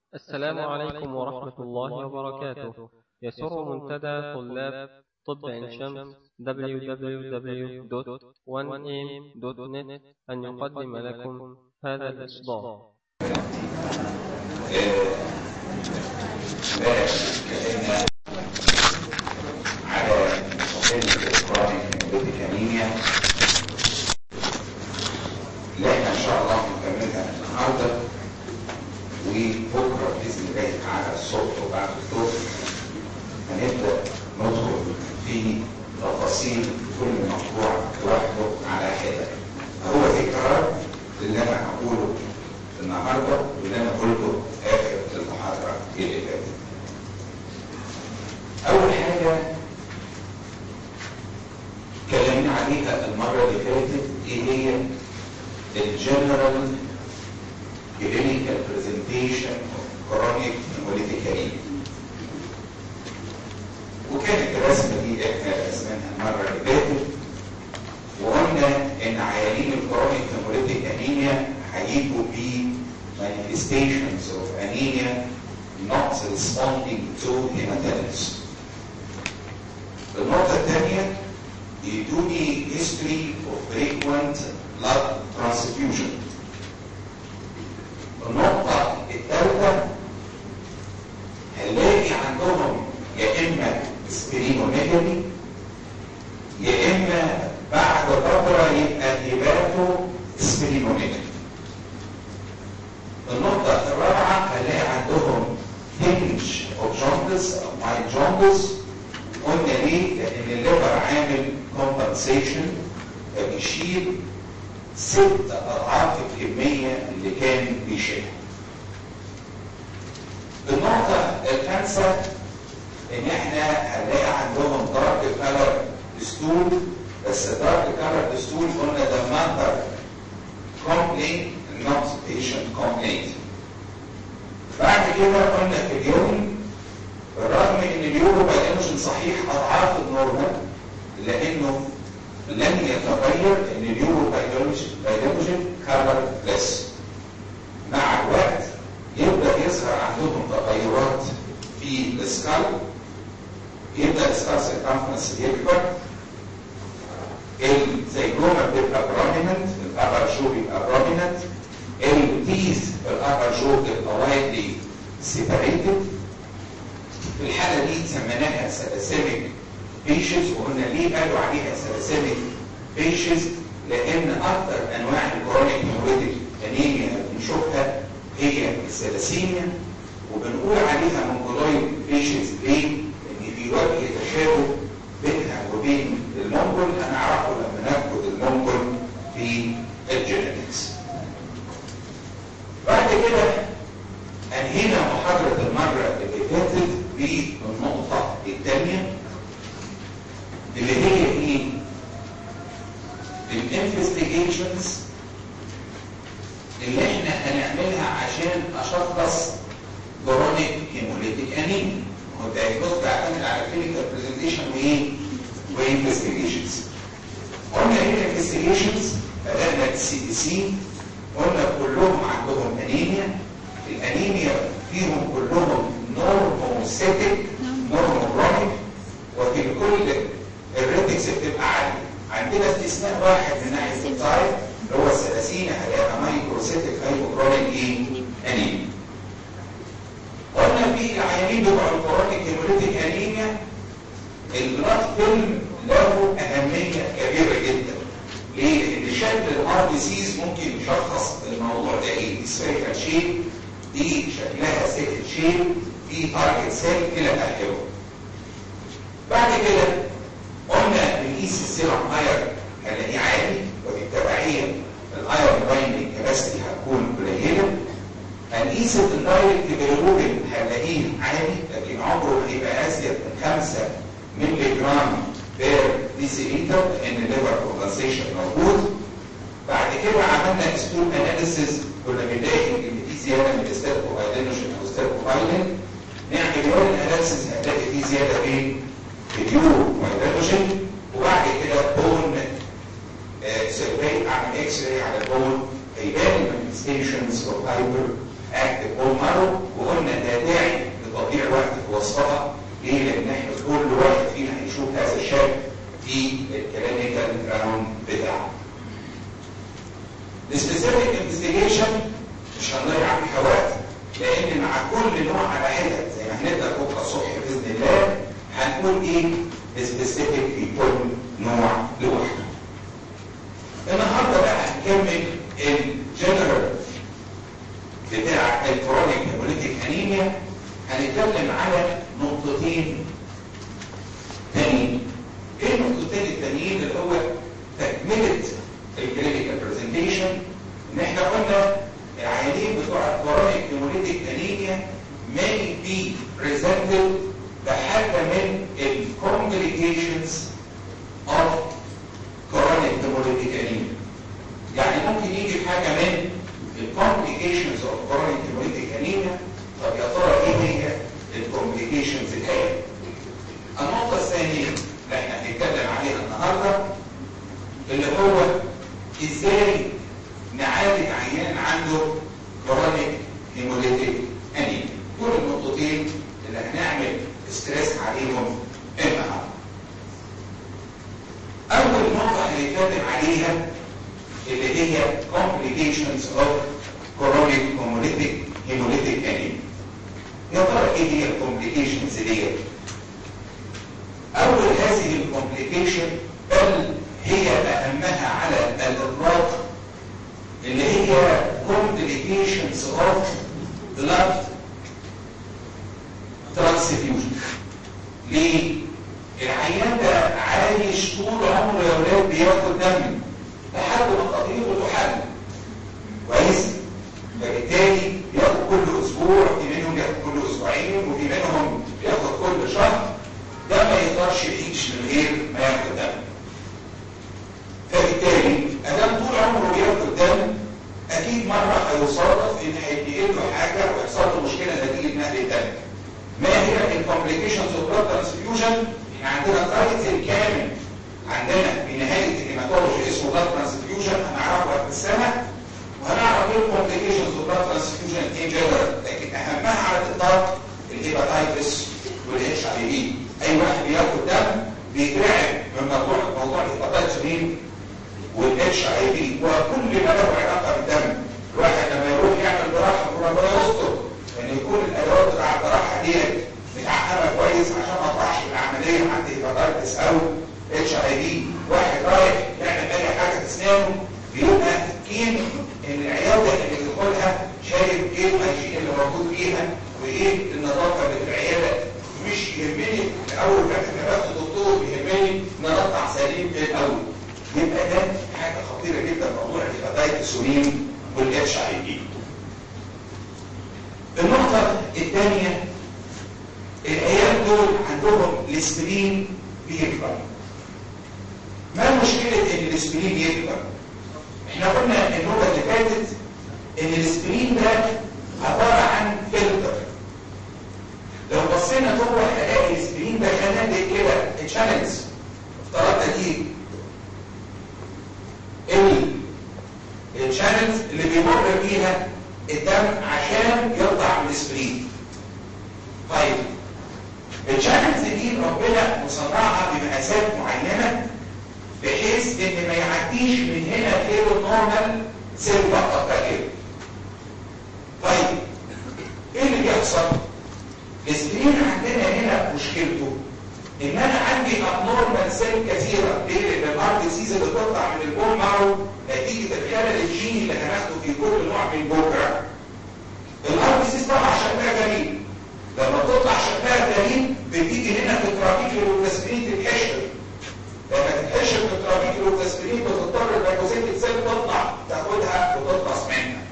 السلام عليكم ورحمة الله وبركاته يسر منتدى طلاب طب عين شمس www.1am.net أن يقدم لكم هذا الإصدار اتكلمنا على مسائل الكرونيك بيتيكانيميا اللي احنا ان شاء الله هنكملها النهارده وبكره باذن الله تعالى الصبح وبعد الظهر هنبدا ندخل في تفاصيل كل مشروع لوحده على حده هو تكرار اللي انا هقوله النهارده واللي انا قلته اخر المحاضره اللي فاتت اول حاجه اتكلمنا عليها المره اللي فاتت ايه هي الجنرال clinical presentation of chronic hemolytic anemia وكانت الرسمه دي احنا رسمناها المره اللي فاتت وقلنا ان عيانين الكرونيك هيموليتيك انيميا هيجوا ب manifestations of anemia not responding to hematogenous. النقطة الثانية يدوني history of frequent blood transfusion. النقطة الثالثة هنلاقي عندهم يا إما سبرينوميجالي يا إما بعد فترة يبقى هيباتو سبرينوميجالي. النقطة الرابعة هنلاقي عندهم هنج اوف جوندس او مايل جوندس قلنا ليه؟ لأن الليفر عامل كومبنسيشن فبيشيل ست أضعاف الكمية اللي كان بيشيلها. النقطة الخامسة إن إحنا هنلاقي عندهم دارك كلر ستول بس دارك كلر ستول قلنا ده ماندر كومبلين not patient complaint. بعد كده قلنا في اليوم بالرغم ان اليورو بايلوجين صحيح اضعاف النورمال لانه لن يتغير ان اليورو بايلوجين كاربر بلس مع الوقت يبدا يظهر عندهم تغيرات في السكال يبدا السكال سيركمفرنس يكبر الزيجوما بتبقى بروميننت الابر شو بيبقى بروميننت التيث الابر جو تبقى وايدلي سيبريتد في الحاله دي سميناها سلاسيميك بيشز وقلنا ليه قالوا عليها سلاسيميك بيشز لان اكثر انواع الكرونيك هيموريتيك انيميا اللي بنشوفها هي السلاسيميا وبنقول عليها مونجولويد بيشز ليه؟ ان في وجه تشابه بينها وبين المونجول هنعرفه لما ناخد المونجول في الجينيتكس. بعد كده انهينا محاضرة المرة اللي فاتت بالنقطة الثانية اللي هي ايه؟ الانفستيجيشنز اللي احنا هنعملها عشان اشخص كرونيك هيموليتيك انيميا. هو الدايجنوز بيعتمد على كلينيكال برزنتيشن وايه؟ وانفستيجيشنز. قلنا ايه الانفستيجيشنز؟ بدأنا السي دي سي قلنا كلهم عندهم انيميا الانيميا فيهم كلهم نورموسيتك نورموكرونيك وفي الكل الريتكس بتبقى عاليه عندنا استثناء واحد من ناحيه التايب اللي هو الثلاثين هلاقيها مايكروسيتك هايبوكرونيك ايه انيميا قلنا في العيانين بتوع الكرونيك هيموليتيك انيميا البلاد فيلم له اهميه كبيره جدا ليه؟ لان شكل الار بي سيز ممكن يشخص الموضوع ده ايه؟ سفيريكال شيب دي شكلها سيكل شيب في تارجت سيل الى اخره. بعد كده قلنا بنقيس السيرم ايرون هنلاقيه عالي وبالتبعيه الايرون بايندنج كباستي هتكون قليله. هنقيس الدايركت بيروبين هنلاقيه عالي لكن عمره هيبقى ازيد من 5 مللي جرام بير ديسيليتر لان الليفر كومبنسيشن موجود بعد كده عملنا ستول اناليسيز كنا بنلاقي ان في زياده من الستيركوفايلينوجين او ستيركوفايلين نعمل يورين اناليسيز هنلاقي في زياده فين؟ في اليورو فايلينوجين وبعد كده بون سيرفي اعمل اكس راي على البون هيبان المانيفستيشنز اوف هايبر اكتف بون مارو وقلنا قلنا ده داعي لتضييع وقت في وصفها ليه؟ لان احنا كل واحد فينا هيشوف هذا الشكل في الكلينيكال راوند بتاعه. السبيسيفيك انفستيجيشن مش هنضيع فيها وقت لان مع كل نوع على حده زي ما هنبدا بكره الصبح باذن الله هنقول ايه سبيسيفيك في كل نوع لوحده. النهارده بقى هنكمل الجنرال بتاع الكرونيك هيموليتيك انيميا هنتكلم على نقطتين تانيين. ايه النقطتين التانيين اللي هو تكمله الكلينيكال برزنتيشن ان احنا قلنا العيانين بتوع الكرونيك هيموليتيك انيميا may be presented بحاجه من الكومبليكيشنز of chronic hemolytic anemia يعني ممكن يجي حاجه من الكومبليكيشنز اوف chronic hemolytic anemia طب يا ترى ايه هي الكومبليكيشنز الحقيقيه النقطه الثانيه اللي احنا هنتكلم عليها النهارده اللي هو ازاي نعالج عيان عنده كرونيك هيموليتيك انيميا دول النقطتين اللي هنعمل ستريس عليهم النهارده اول نقطه هنتكلم عليها اللي هي complications of chronic hemolytic hemolytic anemia يا ترى ايه هي الكومبليكيشنز ديت اول هذه الكومبليكيشن بل هي اهمها على الاطلاق اللي هي complications of blood transfusion ليه؟ العيان ده عايش طول عمره يا ولاد بياخد دم لحد ما قضيته تحل كويس؟ فبالتالي بياخد كل اسبوع في منهم بياخد كل اسبوعين وفي منهم بياخد كل شهر ده ما يقدرش يعيش من غير ما ياخد دم فبالتالي ادام طول عمره بياخد دم اكيد مره هيصادف ان هينتقل له حاجه ويحصل له مشكله نتيجه نقل الدم ما هي الكومبليكيشنز اوف بلاد ترانسفيوجن احنا عندنا تايتل كامل عندنا في نهايه الهيماتولوجي اسمه بلاد ترانسفيوجن هنعرفه وقت السنه وهنعرف ايه الكومبليكيشنز اوف بلاد ترانسفيوجن ان جنرال لكن اهمها على الاطلاق الهيباتايتس والاتش اي في اي واحد بياخد دم بيترعب من موضوع موضوع الهيباتايتس مين والاتش اي في وكل ما له علاقه بالدم الواحد لما يروح يعمل جراحه ربنا يستر ان يكون الادوات بتاع الجراحه ديت متعقمه كويس عشان ما اطلعش العمليه عندي هيباتايتس او اتش اي في واحد رايح يعمل اي حاجه في اسنانه بيبقى تفكين ان العياده اللي بيدخلها شايف ايه الهيجين اللي موجود فيها وايه النظافه اللي في العياده مش يهمني اول ما بدخل دكتور يهمني نقطع سليم في الاول يبقى ده حاجه خطيره جدا موضوع الهيباتايتس ومين والاتش اي في النقطه الثانيه العيال دول عندهم الاسبرين بيكبر ما مشكله ان الاسبرين يكبر احنا قلنا النقطه اللي فاتت ان الاسبرين ده عباره عن فلتر لو بصينا جوه هنلاقي الاسبرين ده خنادق كده تشانلز افترضنا دي الشانلز اللي بيمر فيها الدم عشان يطلع من الاسبرين طيب الشانلز دي ربنا مصنعها بمقاسات معينه بحيث ان ما يعديش من هنا غير نورمال سيل فقط كده طيب ايه اللي بيحصل الاسبرين عندنا هنا مشكلته ان انا عندي ابنورمال سيل كثيره ليه لان الار دي سيز اللي بتطلع من البون مارو نتيجه الخلل الجيني اللي هناخده في كل نوع من بكره الار دي سيز طبعا شكلها جميل لما تطلع شكلها جميل بتيجي هنا في الترافيك والتسبرين تتحشر لما تتحشر في الترافيك والتسبرين بتضطر الباكوزيت السيل تطلع تاخدها وتخلص منها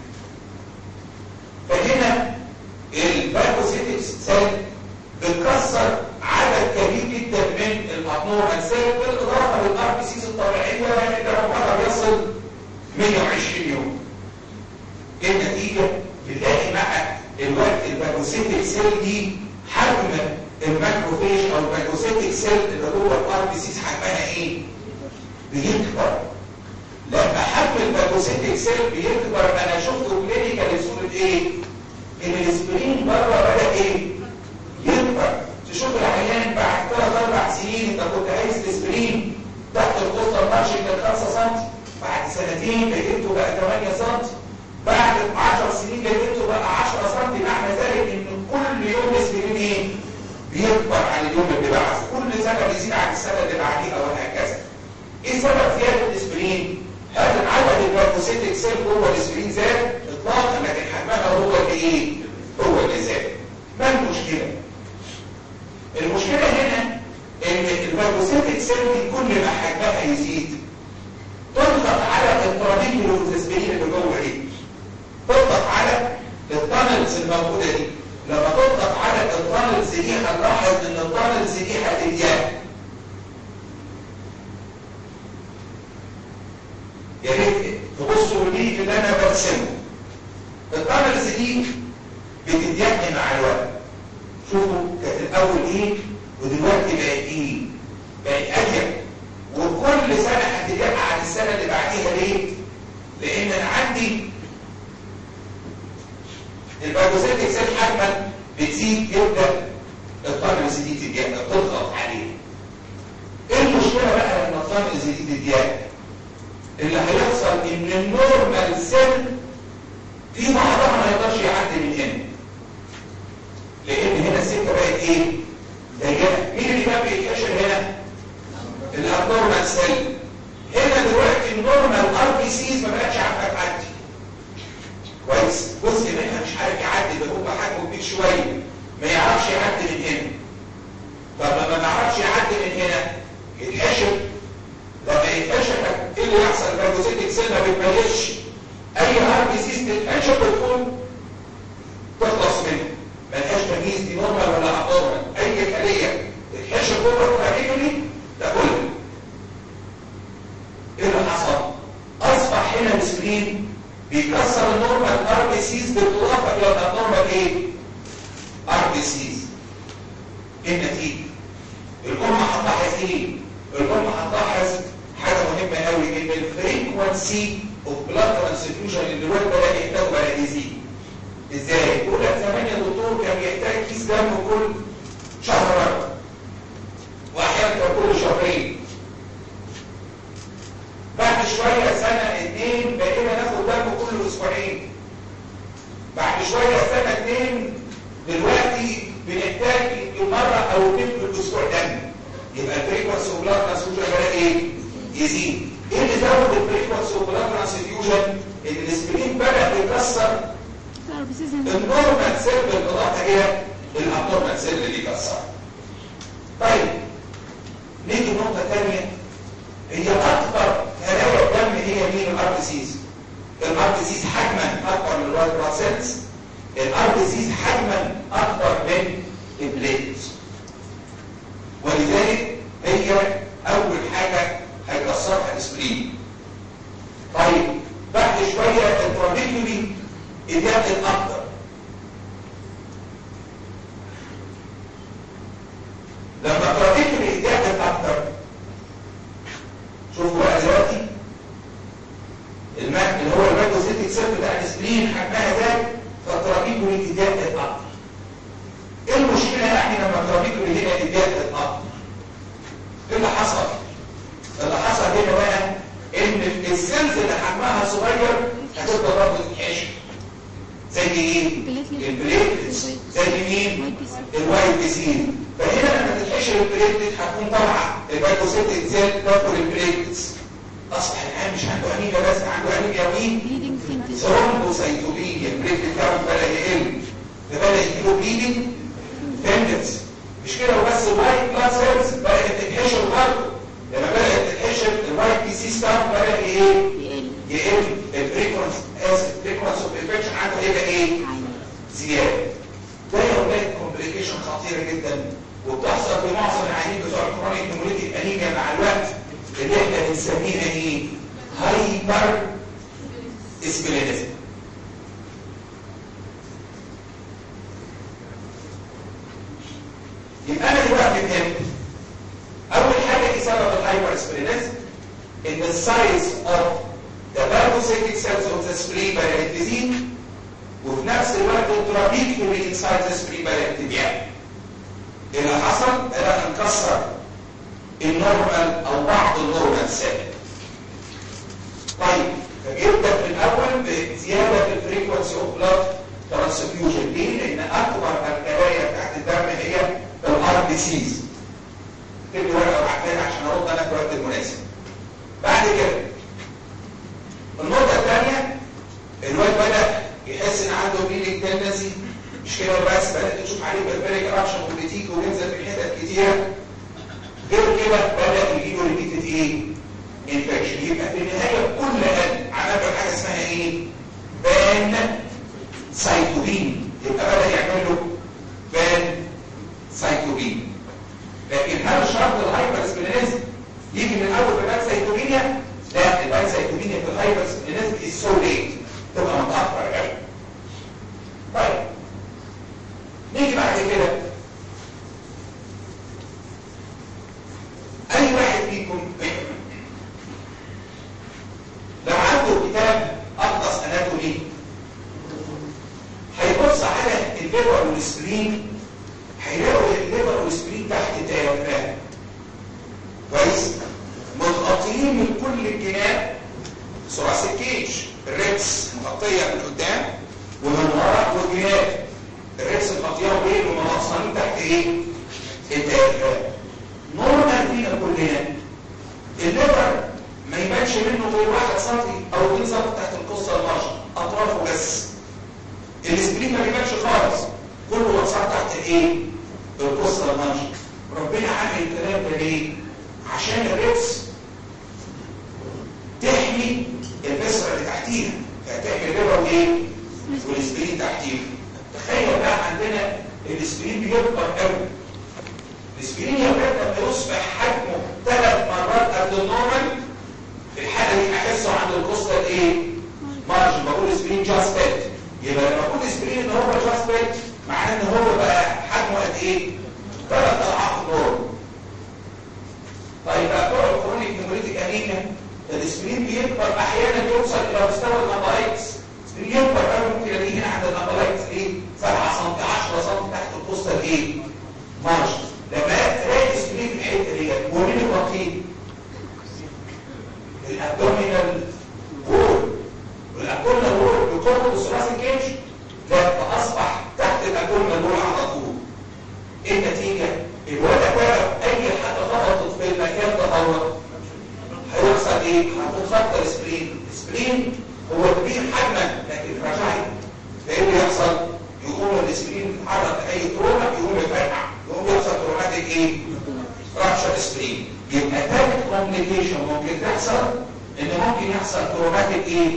فهنا الباكوزيت سيل بتكسر عدد كبير جدا من الابنورمال سيل بالاضافه للار بي سيز الطبيعيه يعني ده عمرها بيصل 120 يوم. ايه النتيجه؟ بنلاقي مع الوقت الباكوسيتيك سيل دي حجم الماكروفيج او الباكوسيتيك سيل اللي هو الار بي سيز حجمها ايه؟ بيكبر. لما حجم الباكوسيتيك سيل بيكبر انا شفته كلينيكال صوره ايه؟ ان الاسبرين بره ايه يكبر تشوف العيان بعد ثلاث اربع سنين انت كنت عايز تسبرين تحت القصه مارشن كان 5 سم بعد سنتين لقيته بقى 8 سم بعد 10 سنين لقيته بقى 10 سم معنى ذلك ان كل يوم اسبرين ايه بيكبر عن اليوم اللي بعده كل سنه بيزيد عن السنه اللي بعديها وهكذا ايه سبب زياده الاسبرين هل عدد الباركوسيتك سيل جوه الاسبرين زاد اطلاقا لكن حجمها هو اللي ايه هو اللي زاد ما المشكله المشكله هنا ان الباركوسيتك سيل دي كل ما حجمها يزيد تضغط على الترابيكيولو والاسبرين اللي جوه دي تضغط على التانلز الموجوده دي لما تضغط على التانلز دي هنلاحظ ان التانلز دي هتضيق يا ريت تبصوا لي اللي انا برسمه التانلز دي بتضيق مع الوقت شوفوا كانت الاول ايه ودلوقتي بقت ايه بقت اضيق وكل سنه هتضيق عن السنه اللي بعديها ليه لان انا عندي البايوسيتك سيل حجما بتزيد يبدا الطالب دي تضيق تضغط عليه ايه المشكله بقى لما الطالب دي تضيق اللي هيحصل ان النورمال سيل في بعضها ما يقدرش يعدي من هنا لان هنا السكه بقت ايه ضيقه مين اللي كان بيتكشف هنا الابنورمال سيل هنا دلوقتي النورمال ار بي سيز ما بقتش عارفه تعدي كويس جزء منها مش عارف يعدي ده هو حجمه كبير شويه ما يعرفش يعدي من هنا طب لما ما يعرفش يعدي من هنا يتحشر لما يتحشر ايه اللي يحصل الفاجوسيتك سيل ما بتميزش اي ار بي سيز تتحشر بتكون تخلص منه ملهاش تمييز دي نورمال ولا ابنورمال اي خليه تتحشر جوه الفاجيولي ده كله ايه اللي حصل اصبح هنا السكرين بيكسر النورمال ار بي سيز بالاضافه الى الابنورمال ايه ار بي سيز ايه النتيجه الام هتلاحظ ايه الام هتلاحظ حاجه مهمه قوي ان الفريكونسي اوف بلاد ترانسفيوجن اللي الواد بدا يحتاجه بدا يزيد ازاي يقول لك زمان يا دكتور كان بيحتاج كيس دم كل شهر مره واحيانا كل شهرين بعد شويه سنه اتنين بقينا ناخد دم كل اسبوعين بعد شويه سنه اتنين دلوقتي بنحتاج مره او اتنين في الاسبوع دم يبقى الفريكونسي اوف بلاد ترانسفيوجن بدا ايه يزيد ايه اللي زود الفريكونسي اوف بلاد ترانسفيوجن ان الاسبرين بدا يكسر النورمال سيل بالاضافه الى الابنورمال سيل اللي بيكسر طيب نيجي نقطه ثانيه هي اكبر خلايا الدم هي مين الار بي سيز الار بي سيز حجما اكبر من الوايت بلاد سيلز الار بي سيز حجما اكبر من البليتس ولذلك هي اول حاجه هيكسرها الاسبرين طيب بعد شويه الترابيكولي اضياء الاكبر لما الترابيكولي اضياء الاكبر شوفوا بقى دلوقتي الماء اللي هو الماكروسيتيك سيل بتاع الاسبرين حجمها زاد فالترابيكولي اضياء الاكبر ايه المشكله يعني لما الترابيكولي هنا اضياء الاكبر ايه اللي حصل اللي حصل هنا بقى ان السيلز اللي حجمها صغير هتبقى برضه تتحشر زي ايه البليتلتس زي مين الوايت بيسين فهنا لما تتحشر البليتلت هتكون طالعه البايكوسيتيك سيل تاكل البليتلتس اصبح الان مش عنده انيميا بس عنده انيميا مين ثرومبوسايتوبينيا البليتلت بتاعه بدا يقل فبدا يجيله بليدنج تندنس مش كده وبس الوايت بلاد سيلز بدات تتحشر برضه لما بدات تتحشر الوايت بي سي ستاف بدا ايه يقل الفريكونس الفريكونس اوف انفكشن عنده هيبقى ايه زياده ده يا اولاد كومبليكيشن خطيره جدا وبتحصل في معظم العيانين بتوع الكرونيك هيموليتيك انيميا مع الوقت اللي احنا بنسميها ايه هايبر اسبلينيزم يبقى انا دلوقتي فهمت اول حاجه ايه سبب الهايبر اسبلينيزم ان السايز اوف the phagocytic cells of the spleen بدأت تزيد وفي نفس الوقت الترابيكيولي inside the spleen بدأت اللي حصل بدأنا نكسر النورمال او بعض النورمال سيل طيب فجبت في الاول بزياده في الفريكونسي اوف بلاد ترانسفيوجن ليه؟ لان اكبر الخلايا بتاعت الدم هي الار بي سيز اكتب لي ورقه وبعتها عشان ارد انا في الوقت المناسب بعد كده النقطه الثانيه الواد بدا يحس ان عنده بليدنج تندنسي مش كده بس بدات تشوف عليه بربريك ارابشن وبليتيك وينزل في حتت كتيره غير كده بدا يجيله ريبيتد ايه؟ انفكشن يبقى في النهايه كل قلب عمل له حاجه اسمها ايه؟ بان سايتوبين يبقى بدا يعمل له بان سايتوبين لكن هل شرط الهايبر سبلينيزم يجي من اول ببان سايتوبينيا؟ لا البان سايتوبينيا في الهايبر سبلينيزم از سو ليت تبقى متاخر قوي طيب نيجي بعد كده اي واحد فيكم لو عنده كتاب اقدس اناتومي هيبص على الليبر والسبرين هيلاقوا الليبر والسبرين تحت تافه كويس متغطيين من كل الجناب ثراث الكيج الريبس مغطيه من قدام ومن ورا والجناب الريبس مغطيه بايه ومنصلين تحت ايه التافه نورمال فينا كلنا الليبر ما يبانش منه غير 1 سم او 2 سم تحت القصه المرشد اطرافه بس السبرين ما بيبانش خالص كله متصاب تحت الايه القصه المرشد ربنا عمل الكلام ده ليه عشان الريبس تحمي البسره اللي تحتيها فتحمي الليبر وايه والسبرين تحتيها تخيل بقى عندنا السبرين بيكبر قوي الاسبرين يا ولاد لما يصبح حجمه ثلاث مرات قبل النورمال في الحاله دي احسه عند القصه الايه؟ مارجن بقول اسبرين جاست بيت يبقى لما اقول اسبرين ان هو جاست بيت معناه ان هو بقى حجمه قد ايه؟ ثلاث اضعاف النورمال طيب بقى بتوع الكرونيك هيموليتيك انيميا الاسبرين بيكبر احيانا يوصل الى مستوى النابلايتس الاسبرين يكبر قوي ممكن الاقيه هنا عند النابلايتس ايه؟ 7 سم 10 سم تحت القصه الايه؟ مارجن لما تلاقي سبرين في الحته ديت ومين الوقيت الابدومينال وول والابدومينال وول بيقرب الثلاثي الكيج لا فاصبح تحت الابدومينال وول على طول ايه النتيجه الوضع ده اي حاجه خبطت في المكان ده هو هيحصل ايه هتتخطى السبرين السبرين هو كبير حجما لكن رجعي فايه اللي يحصل يقوم السبرين يتحرك اي تروما يقوم يفرقع يقوم يحصل تروماتيك ايه رابشر سبرين يبقى ثالث كومبليكيشن ممكن تحصل ان ممكن يحصل تروماتيك ايه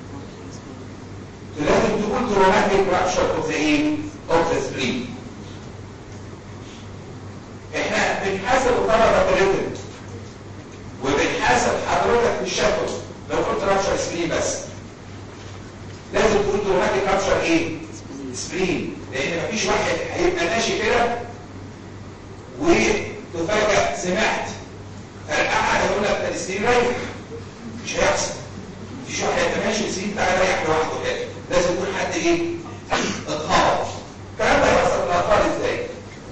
لازم تكون تروماتيك رابشر اوف ذا ايه اوف ذا سبرين احنا بنحاسب الطلبه بريتم وبنحاسب حضرتك في الشفوي لو قلت رابشر سبرين بس لازم تكون تروماتيك رابشر ايه سبرين لان مفيش واحد هيبقى ماشي كده وتفاجأ سمعت فرقعها يقول لك ده السرير رايح مش هيحصل مفيش واحد هيبقى ماشي السرير بتاعه رايح لوحده كده لازم يكون حد ايه اتخبط الكلام ده هيحصل في الاطفال ازاي؟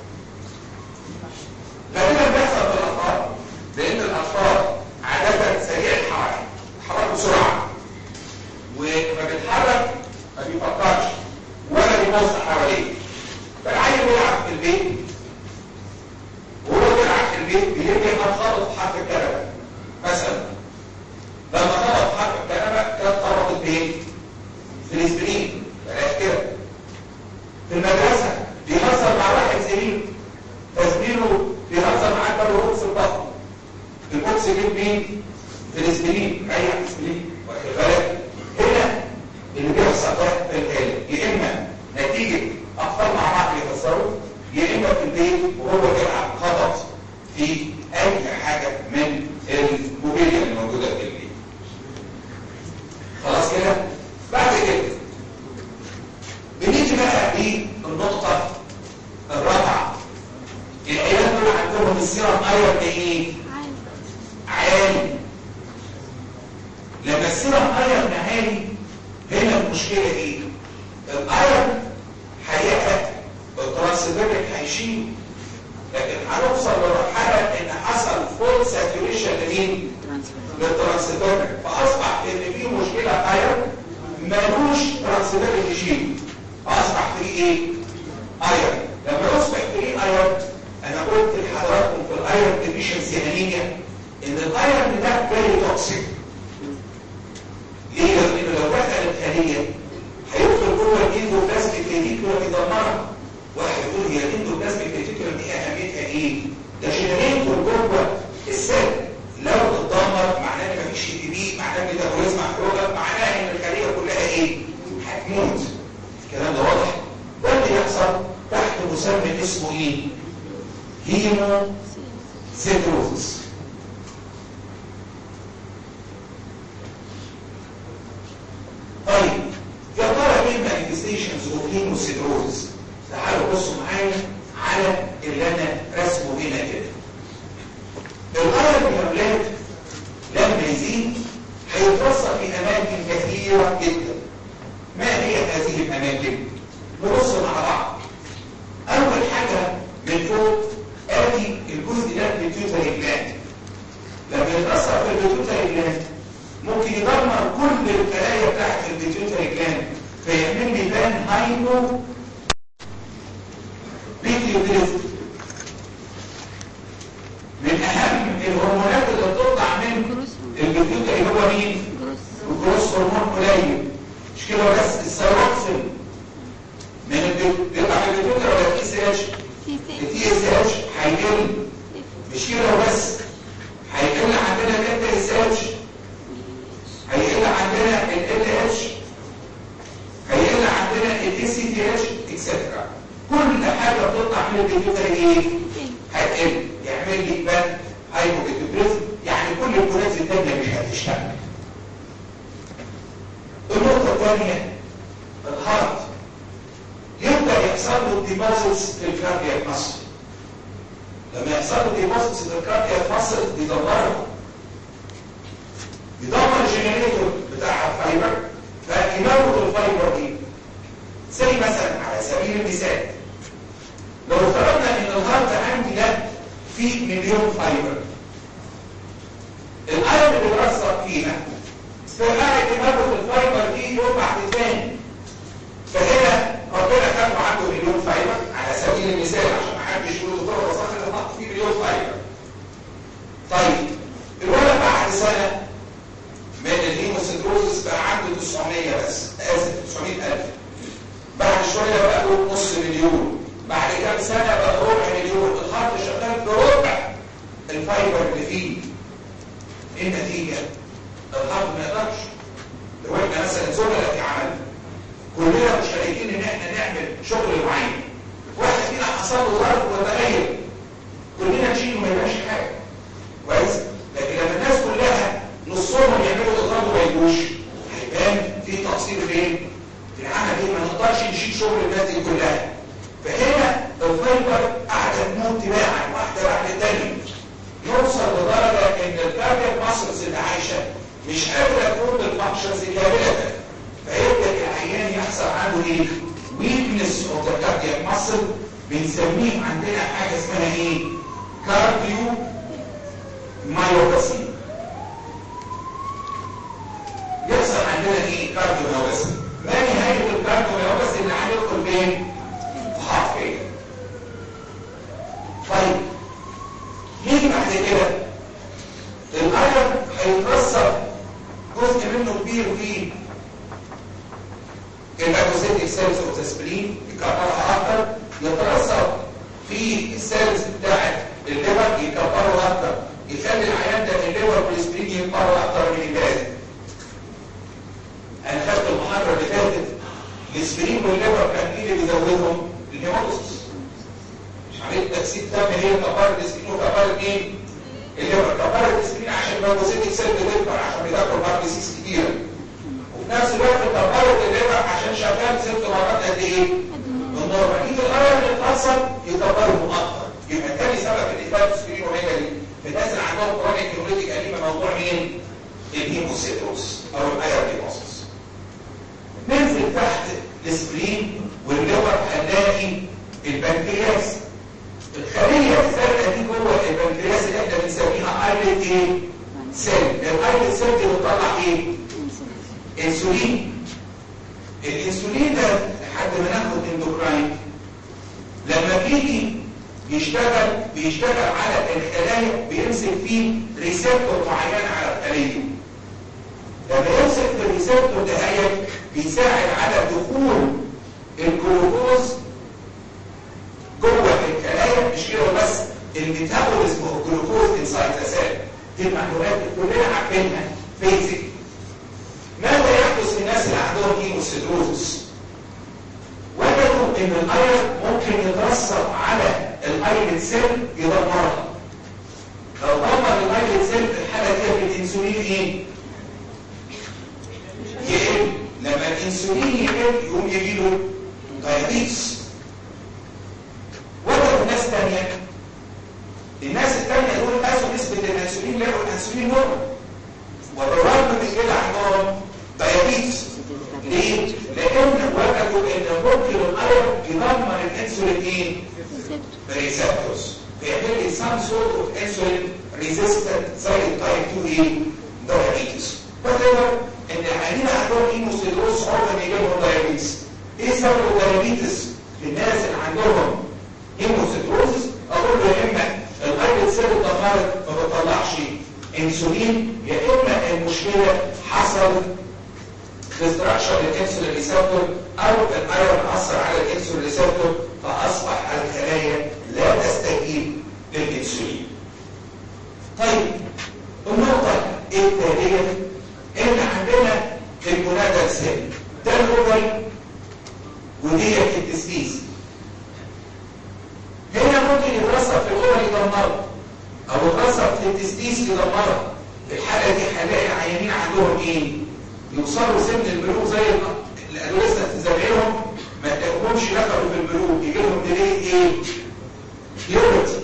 غالبا بيحصل في الاطفال لان الاطفال عاده سريع الحركه بيتحركوا بسرعه وما بيتحرك ما بيفكرش ولا بيبص حواليه فالعيل بيلعب في البيت وهو بيلعب في البيت بيرجع خبط في حرف الكنبه مثلا لما خبط في حرف الكنبه كانت خبطت فين؟ في الاسبرين بلاش كده في المدرسه بيهزر مع واحد زميله فزميله بيهزر معاه بره بوكس البطن البوكس جيب مين؟ في الاسبرين ريح الاسبرين واخد بالك هنا اللي بيحصل ده في الغالب يا اما نتيجه اطفال مع بعض بيهزروا يا اما في البيت وهو بيلعب خبط في اي حاجه من الموبيليا اللي موجوده في البيت. خلاص كده؟ بعد كده بنيجي بقى للنقطه الرابعه العيال دول عندهم السيرم ايرون ايه؟ عالي لما السيرم ايرون عالي هنا المشكله ايه؟ الايرون هيحرق الترانسفيرك هيشيل هنوصل لمرحله ان حصل فول ساتوريشن لمين؟ للترانسفير فاصبح ان في مشكله ايرون ملوش ترانسفير يشيل فاصبح في ايه؟ ايرون لما يصبح في ايرون انا قلت لحضراتكم في الايرون ديفيشنسي انيميا ان الايرون ده فيري توكسيك ليه؟ لان لو دخل الخليه هيدخل جوه الاندوبلازميك ريتيكولر يدمرها واحد يقول هي الاندوبلازميك ريتيكولر دي اهميتها ايه؟ ده جنريتور جوه السيل لو اتدمر معناه ان مفيش اي بي معناه ان ميتابوليزم محروقه معناه ان الخليه كلها ايه؟ هتموت الكلام ده واضح ده اللي يحصل تحت مسمى اسمه ايه؟ هيمو سيتروزس طيب يا ترى ايه المانيفستيشنز اوف هيموسيدروزس تعالوا بصوا معايا على اللي انا رسمه هنا كده الغرض يا اولاد لما يزيد هيتوصل في اماكن كثيره جدا ما هي هذه الاماكن نبص مع بعض اول حاجه من فوق ادي الجزء ده البيتيوتري جلاند لما يتاثر في البيتيوتري جلاند ممكن يدمر كل الخلايا بتاعت البيتيوتري جلاند فيعمل لي بان هايبو بيتيوتريزم من اهم الهرمونات اللي بتطلع من البيتيوتري هو مين؟ الجروس هرمون قليل مش كده بس السيروكسين من بيطلع من البيتيوتري ولا التي سي اتش؟ التي اس اتش هيقل مش كده بس هيقل عندنا الانتر اس اتش هيقل عندنا ال اتش هيقل عندنا ال سي تي اتش اكسترا كل حاجه بتطلع من البيتيوتري ايه هتقل يعمل لي بان هايبوبيتيوتريزم يعني كل الكونات الثانيه مش هتشتغل النقطه الثانيه الهارت يبدا يحصل له ديبوزيتس في الكاردياك ماسل لما يحصل له ديبوزيتس في الكاردياك ماسل بيدمره يدمر الجنريتور بتاع الفايبر فيموت الفايبر دي زي مثلا على سبيل المثال لو افترضنا ان الهارت عندي ده فيه مليون فايبر الايرون اللي بيرصد فيها استقاعد تموت الفايبر دي يوم بعد الثاني فهنا ربنا كان عنده مليون فايبر على سبيل المثال عشان ما حدش يقول الدكتور وصف اللي حط فيه مليون فايبر طيب الولد بعد سنه من الهيموسيدروزس بقى عنده 900 بس اسف 900000 بعد شويه بقى له نص مليون بعد كام سنه بقى ربع مليون الخط شغال بربع الفايبر اللي فيه ايه النتيجه؟ الخط ما يقدرش لو احنا مثلا زملاء في عمل كلنا مشاركين ان احنا نعمل شغل معين واحد فينا حصل له ظرف وتغير كلنا نشيله ما يبقاش حاجه كويس لكن لما الناس كلها نصهم يعملوا اضراب وما يجوش هيبان في تقصير فين؟ في العمل ايه ما نقدرش نشيل شغل الناس دي كلها فهنا الفايبر قاعده تموت تباعا واحده بعد الثانيه يوصل لدرجه ان الكاردياك ماسلز اللي عايشه مش قادره تقوم بالفانكشنز كامله فيبدا العيان يحصل عنده ايه؟ ويكنس اوف ذا كاردياك ماسل بنسميه عندنا حاجه اسمها ايه؟ كارديو مايوباثي يحصل عندنا ايه؟ كارديو مايوباثي ما نهايه الكارديو مايوباثي اللي هندخل فين؟ في حرف ايه؟ طيب يجي بعد كده الايرون هيترسب جزء منه كبير في الفاجوسيتيك سيلز اوف ذا سبلين يكبرها اكتر يترسب في السيلز بتاعت الليفر يكبروا اكتر يخلي العيان ده الليفر والسبلين يكبروا اكتر من اللازم انا خدت المحاضره اللي فاتت السبلين والليفر كان مين اللي بيزودهم؟ الهيماتوسيس مش عمليه تكسير دم هي كبرت السبلين وكبرت مين؟ الليفر كبرت السبلين عشان الفاجوسيتيك سيلز تكبر عشان بيدخل بارك سيس كتيره وفي نفس الوقت كبرت الليفر عشان شغال ست مرات قد ايه؟ النورمال يجي الايرون يتاثر يكبرهم اكتر يبقى تاني سبب الاثبات السكرين وهي دي في الناس اللي عندهم كرونيك هيموليتيك انيميا موضوع مين؟ الهيموسيتروس او الايرون ديبوسيس ننزل تحت السبلين والليفر هنلاقي البنكرياس الخليه الزرقاء دي جوه البنكرياس اللي احنا بنسميها ايلت ايه سيل الايلت سيل دي بتطلع ايه انسولين الانسولين ده لحد ما ناخد اندوكراين لما بيجي يشتغل بيشتغل على الخلايا بيمسك فيه ريسبتور معين على الخليه لما يمسك في الريسبتور ده هي بيساعد على دخول الجلوكوز جوه الخلايا مش كده بس الميتابوليزم اوف جلوكوز انسايد ذا سيل دي المعلومات اللي كلنا عارفينها بيزك ماذا يحدث في الناس اللي عندهم هيموسيدروزس وجدوا ان الايرون ممكن يترسب على الايرون سيل يدمرها لو دمر الايرون سيل في الحاله دي الانسولين ايه يقل لما الانسولين يقل يقوم يجيله دايابيتس وجدوا ناس تانية الناس التانية دول قاسوا نسبة الانسولين لقوا الانسولين نورمال وبالرغم من كده عندهم دايابيتس ليه؟ لان وجدوا ان ممكن الايرون يدمر الانسولين ايه؟ ريسبتورز بيعمل لي some sort of insulin resistant زي التايب 2 ايه؟ دايابيتس whatever ان العيانين عندهم هيموسيدروز صعوبه ان يجيلهم دايابيتس ايه سبب الدايابيتس للناس اللي عندهم هيموسيدروز اقول له يا اما الايرون سيل اتدمرت ما بتطلعش انسولين يا اما المشكله حصل ديستراكشن للانسولين ريسبتور او الايرون اثر على الانسولين ريسبتور فاصبح الخلايا لا تستجيب للانسولين طيب النقطه التاليه ان عندنا الجونادال سيل ده الاوفري ودي التستيس هنا ممكن يترسب في الاوفري يدمره او يترسب في التستيس يدمره في الحاله دي هنلاقي العيانين عندهم ايه يوصلوا سن البلوغ زي الادوليسنت زمايلهم ما تلاقيهمش دخلوا في البلوغ يجي لهم ديلي ايه بيورتي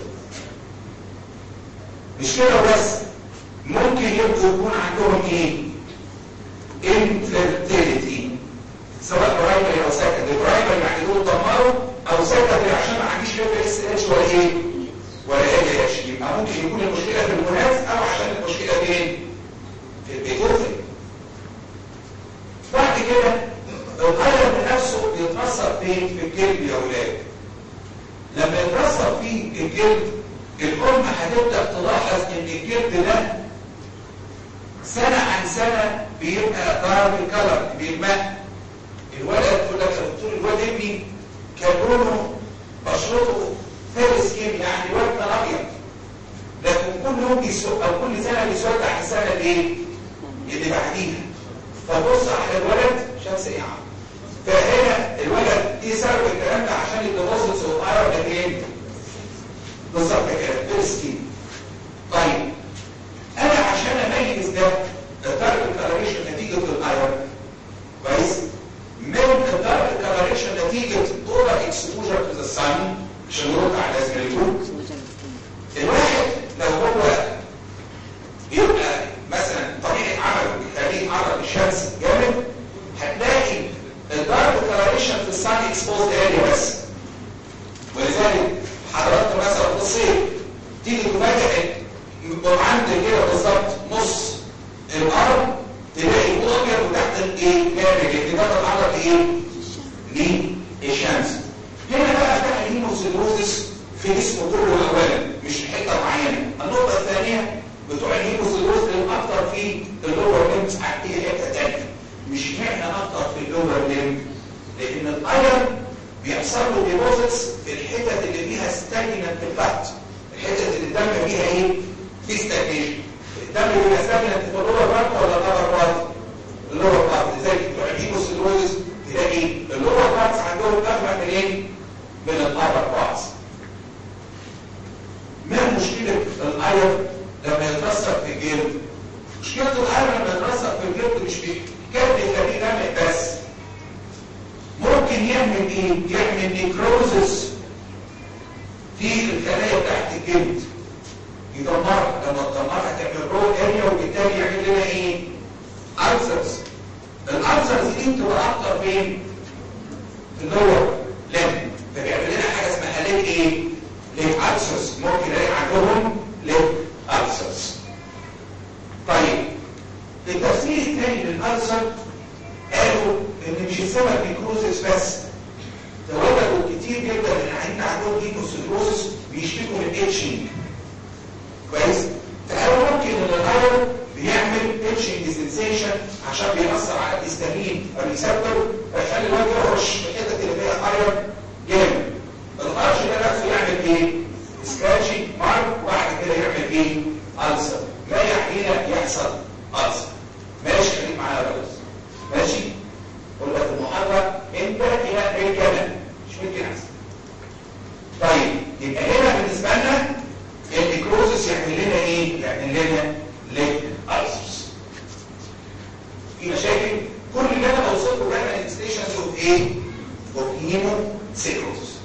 مش كده بس ممكن يبقوا يكون عندهم ايه infertility سواء برايمري او سكندري برايمري يعني دول دمروا او سكندري عشان ما عنديش ليفل اس اتش ولا ايه ولا ايه اتش يبقى ممكن يكون المشكله في الجهاز او عشان المشكله فين في البيتوفي بعد كده الايرون نفسه بيترسب فين في الجلد يا ولاد لما يترسب في الجلد الام هتبدا تلاحظ ان الجلد ده سنه عن سنه بيبقى دارك كلر بيغمق الولد يقول لك طول الواد ابني كان لونه بشرته فارس سكين يعني الواد كان ابيض لكن كل يوم بيسود او كل سنه بيسود عن السنه الايه؟ اللي بعديها فبص على الولد شمس ايه يا عم فهنا الولد ايه سبب الكلام ده عشان الديبوزيتس والايرون ده فين بالظبط كده فيرسكين طيب انا عشان اميز ده الدارك كلاريشن نتيجه الايرون كويس من الدارك كلاريشن نتيجه اوفر اكسبوجر تو ذا سان عشان نرد على زميلته الواحد لو هو يبقى مثلا طبيعه عمله بيخليه يتعرض للشمس جامد هتلاقي الدارك كلاريشن في السان اكسبوزد اريا بس ولذلك حضراتكم مثلا في الصيف تيجي تفاجئ عند كده بالظبط نص الارض تلاقي ابيض وتحت الايه جامد اللي ده تتعرض لايه؟ للشمس هنا بقى ده الهيموسيدروزس في جسمه كله اولا مش حته معينه النقطه الثانيه بتوع الهيموسيدروز الاكثر في اللور ليمز هتيجي حته ثانيه مش معنى اكتر في اللور ليم لان الايرون بيحصل له ديبوزيتس في الحتت اللي فيها ستاجننت فات الحتت اللي الدم فيها ايه في ستاجنيشن الدم بيبقى ستاجننت في اللور بارت ولا الابر بارت اللور بارت لذلك بتوع الهيموسيدروز تلاقي اللور بارتس عندهم اغمق من ايه من الابر بارتس ما مشكله الايرون لما يترسب في الجلد مشكله الايرون لما يترسب في الجلد مش بيكاد يخليه دم بس ممكن يعمل ايه يعمل نيكروزس في الخلايا تحت الجلد يدمرها لما تدمرها تعمل رو اريا وبالتالي يعمل لنا ايه ألسرز الألسرز دي بتبقى اكتر فين في اللور لم فبيعمل لنا حاجه اسمها ليك ايه ليك الالسرز ممكن الاقي عندهم ليب السرز طيب التفسير الثاني للالسر قالوا ان مش السبب نيكروزس بس ده وجدوا كتير جدا من العيانين عندهم ليكوسيدروزس بيشتكوا من اتشنج كويس فقالوا ممكن ان الايرون بيعمل اتشنج سنسيشن عشان بيأثر على الهستامين الريسبتور فيخلي الواد يرش في الحتت اللي فيها ايرون جامد القرش ده نفسه يعمل ايه؟ سكراتشنج مارك وبعد كده يعمل ايه؟ ألسر لا يحيينا يحصل ألسر ماشي خليك معايا يا ريس ماشي؟ قلنا في المحاضرة انت الى رجالة مش ممكن احسن طيب يبقى هنا بالنسبة لنا النيكروزس يعمل لنا ايه؟ يعمل لنا ليك ألسرز في مشاكل كل اللي انا بوصفه ده مانيفستيشنز اوف ايه؟ اوف هيمو سيكروزس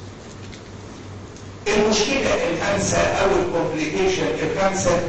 المشكلة الخامسة او الكومبليكيشن الخامسة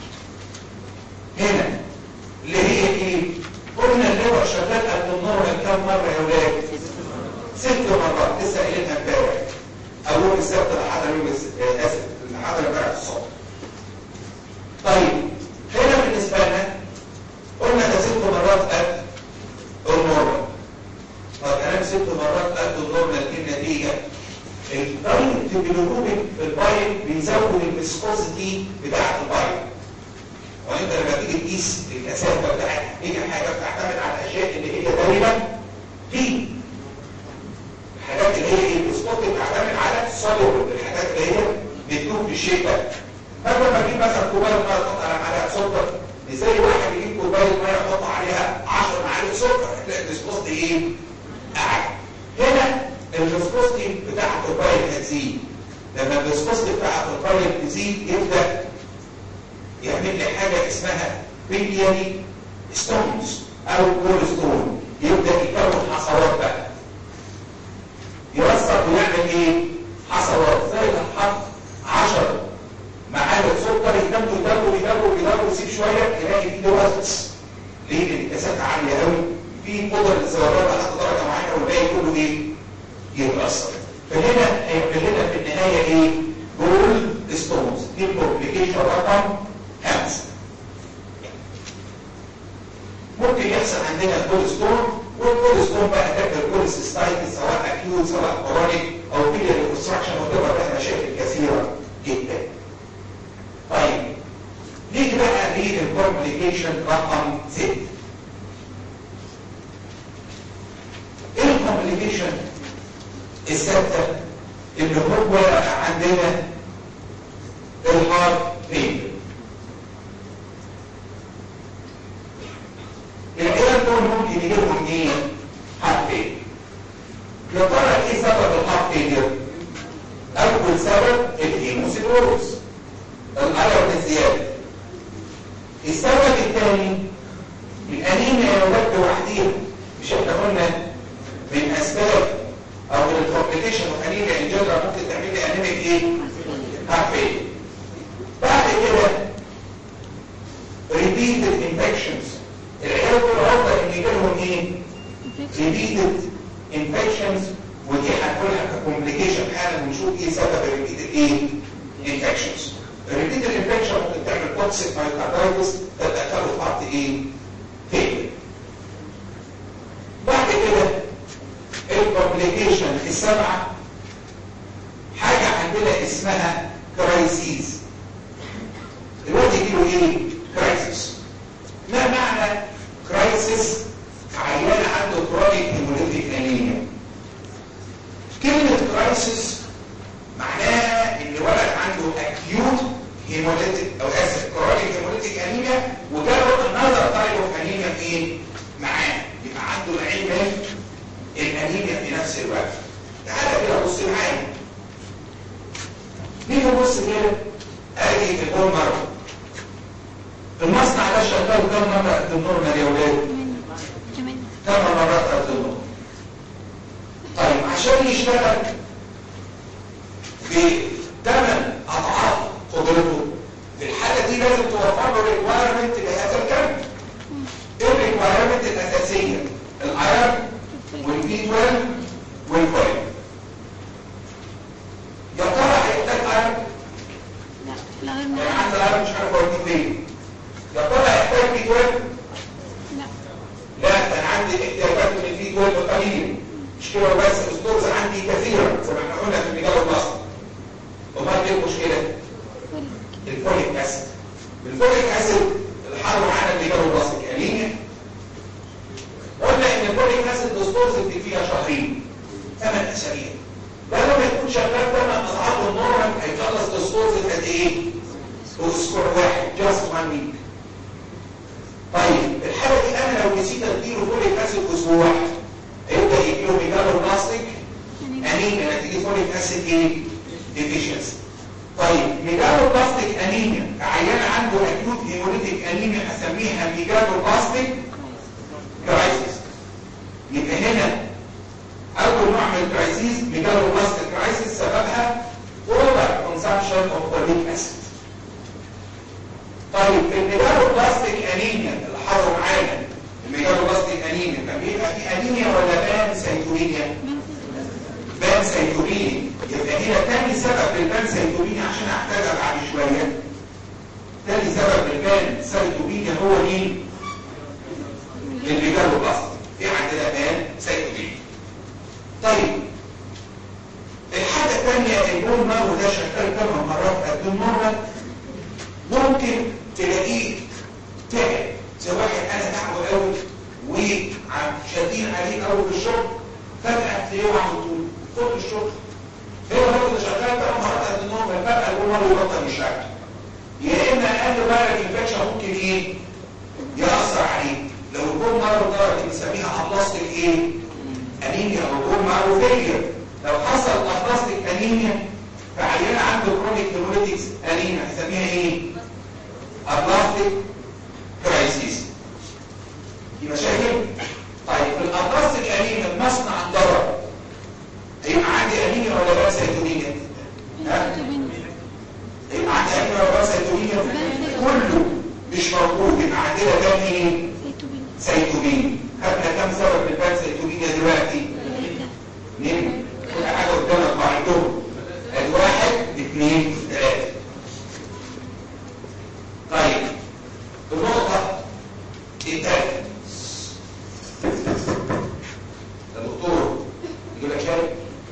هنا اللي هي ايه؟ قلنا اللواء شغال قبل النور كام مرة يا ولاد؟ ست مرات لسه قايلينها امبارح او يوم السبت اللي حضر يوم اسف اللي حضر امبارح الصبح طيب هنا بالنسبة لنا قلنا ده ست مرات قبل النور طب كلام ست مرات قبل النور ايه النتيجة؟ الباين في الجلوكوميك الباين بيزود الفيسكوزيتي بتاعت الباين وانت لما تيجي تقيس الكثافه بتاعت هي حاجه بتعتمد على الاشياء اللي هي دايما في الحاجات اللي هي ايه الفيسكوزيتي بتعتمد على الصلب الحاجات اللي هي بتدوب في الشيء ده فانا لما اجيب مثلا كوبايه ميه احط على معلقه سكر ازاي واحد يجيب كوبايه ميه يحط عليها 10 معالق سكر هتلاقي الفيسكوزيتي ايه؟ اعلى هنا الفيسكوستي بتاعت البايل هتزيد لما الفيسكوستي بتاعت البايل تزيد يبدا يعمل لي حاجه اسمها بيلياري ستونز او كول ستون يبدا يكون حصوات بقى يوصل ويعمل ايه؟ حصوات زي ما حط 10 معالق سكر يدموا يدموا يدموا يدموا يسيب شويه يلاقي في دوز ليه؟ لان الكثافه عاليه قوي في قدره للزوجات لحد درجه معينه والباقي كله ايه؟ يتأثر فهنا هيعمل لنا في النهاية ايه؟ جول ستونز دي الكومبليكيشن رقم خمسة ممكن يحصل عندنا جول ستون والجول ستون بقى ده الجول سيستايتس سواء اكيوت سواء كورونيك او بيلياري كونستراكشن وتبقى لها مشاكل كثيرة جدا. طيب نيجي بقى للكومبليكيشن رقم 6 ايه الكومبليكيشن الثابته اللي هو عندنا الهارت فيلر العيال دول ممكن يجيبهم ايه؟ هارت فيلر يا ترى ايه سبب الهارت فيلر؟ اول سبب الهيموسيدروز الايرون الزياده السبب الثاني الانيميا يا ولاد لوحديها مش احنا قلنا من اسباب او من الكومبليكيشن اوف انيميا ان جنرال ممكن تعمل لي انيميك ايه؟ هارفين بعد كده ريبيتد انفكشنز العيال دول عرضه ان يجي لهم ايه؟ ريبيتد انفكشنز ودي هنقولها ككومبليكيشن حالا ونشوف ايه سبب الريبيتد ايه؟ انفكشنز الريبيتد انفكشن ممكن تعمل توكسيك مايوكاردايتس تدخله في هارت ايه؟ فيلر بعد كده الكومبليكيشن السبعة حاجة عندنا اسمها كرايسيس الوقت يجيله ايه؟ كرايسيس ما معنى كرايسيس عيان عنده كرونيك هيموليتيك انيميا كلمة كرايسيس معناها ان ولد عنده اكيوت هيموليتيك او اسف كرونيك هيموليتيك انيميا وجاله انذر تايب اوف انيميا ايه؟ معاه يبقى عنده العين من الانيميا في نفس الوقت تعالى كده بص معايا نيجي نبص كده ادي البولمر المصنع ده شغال كم مره قد النورمال يا ولاد؟ ثمان مرات قد النورمال طيب عشان يشتغل بثمان اضعاف قدرته في الحاله دي لازم توفر له ريكوايرمنت لهذا الكم ايه الريكوايرمنت الاساسيه؟ الايرن والبي 12 والفوليوم يا ترى هيحتاج ايرون العالم مش عارف اوديه فين يا ترى هيحتاج بي 12 لا لا ده انا عندي احتياجات من البي 12 قليل مش كده وبس الستورز عندي كثيره زي ما احنا قلنا في المجال البلاستيك امال ايه المشكله فوليك الفوليك اسيد الفوليك اسيد اللي حاله معانا المجال البلاستيك انيميا قلنا ان الفوليك اسيد الستورز اللي فيها شهرين ثمان اسابيع ده لما يكون شغال ثمان اضعاف النورمال هيخلص الستورز قد ايه؟ اسبوع واحد جاست وان ويك طيب الحاله دي انا لو نسيت اديله فوليك اسيد اسبوع واحد هيبدا يجيله ميجالو بلاستيك انيميا نتيجه فوليك اسيد ايه؟ ديفيشنسي طيب ميجالو بلاستيك انيميا عيان عنده اكيوت هيموليتيك انيميا هسميها ميجالو بلاستيك كرايسيس يبقى هنا اول نوع من الكرايسيس ميجالو بلاستيك كرايسيس سببها اوفر كونسامشن اوف فوليك اسيد طيب الميجالو بلاستيك انيميا اللي حصل معانا الميجالو بلاستيك انيميا كان بيبقى في انيميا ولا بان سيتونيا بان سيتونيا يبقى هنا تاني سبب للبان سيتونيا عشان احتاجها بعد شويه تاني سبب للبان سيتونيا هو مين؟ الميجالو بلاستيك في عندنا بان سيتونيا طيب الحاجه الثانيه البون مارو ده شغال ثمان مرات قد المره ممكن تلاقيه تعب زي واحد انا تعبه قوي وشادين عليه قوي في الشغل فجاه تلاقيه على طول فوق الشغل هو برضه شغال ثمان مرات قد النوم فجاه البون مارو يبطل يشتغل يا اما اقل فيروس انفكشن ممكن ايه ياثر عليه لو البون مارو ده بنسميها ابلاستيك ايه انيميا او بون مارو فيلير لو حصل ابلاستيك انيميا فعيان عنده كرونيك هيموليتكس انيميا هنسميها ايه ابلاستيك كرايسيس دي مشاكل طيب الابلاستيك انيميا المصنع الضرر هيبقى عندي انيميا ولا بقى سيتونيميا ها يبقى عندي انيميا ولا بقى سيتونيميا كله مش موجود يبقى عندنا كام ايه سيتوبين خدنا كام سبب للبان سيتوبينيا دلوقتي اثنين كل حاجه قدامك وعندهم الواحد اثنين ثلاثه طيب النقطه الثالثه يا دكتور يجيب لك شاي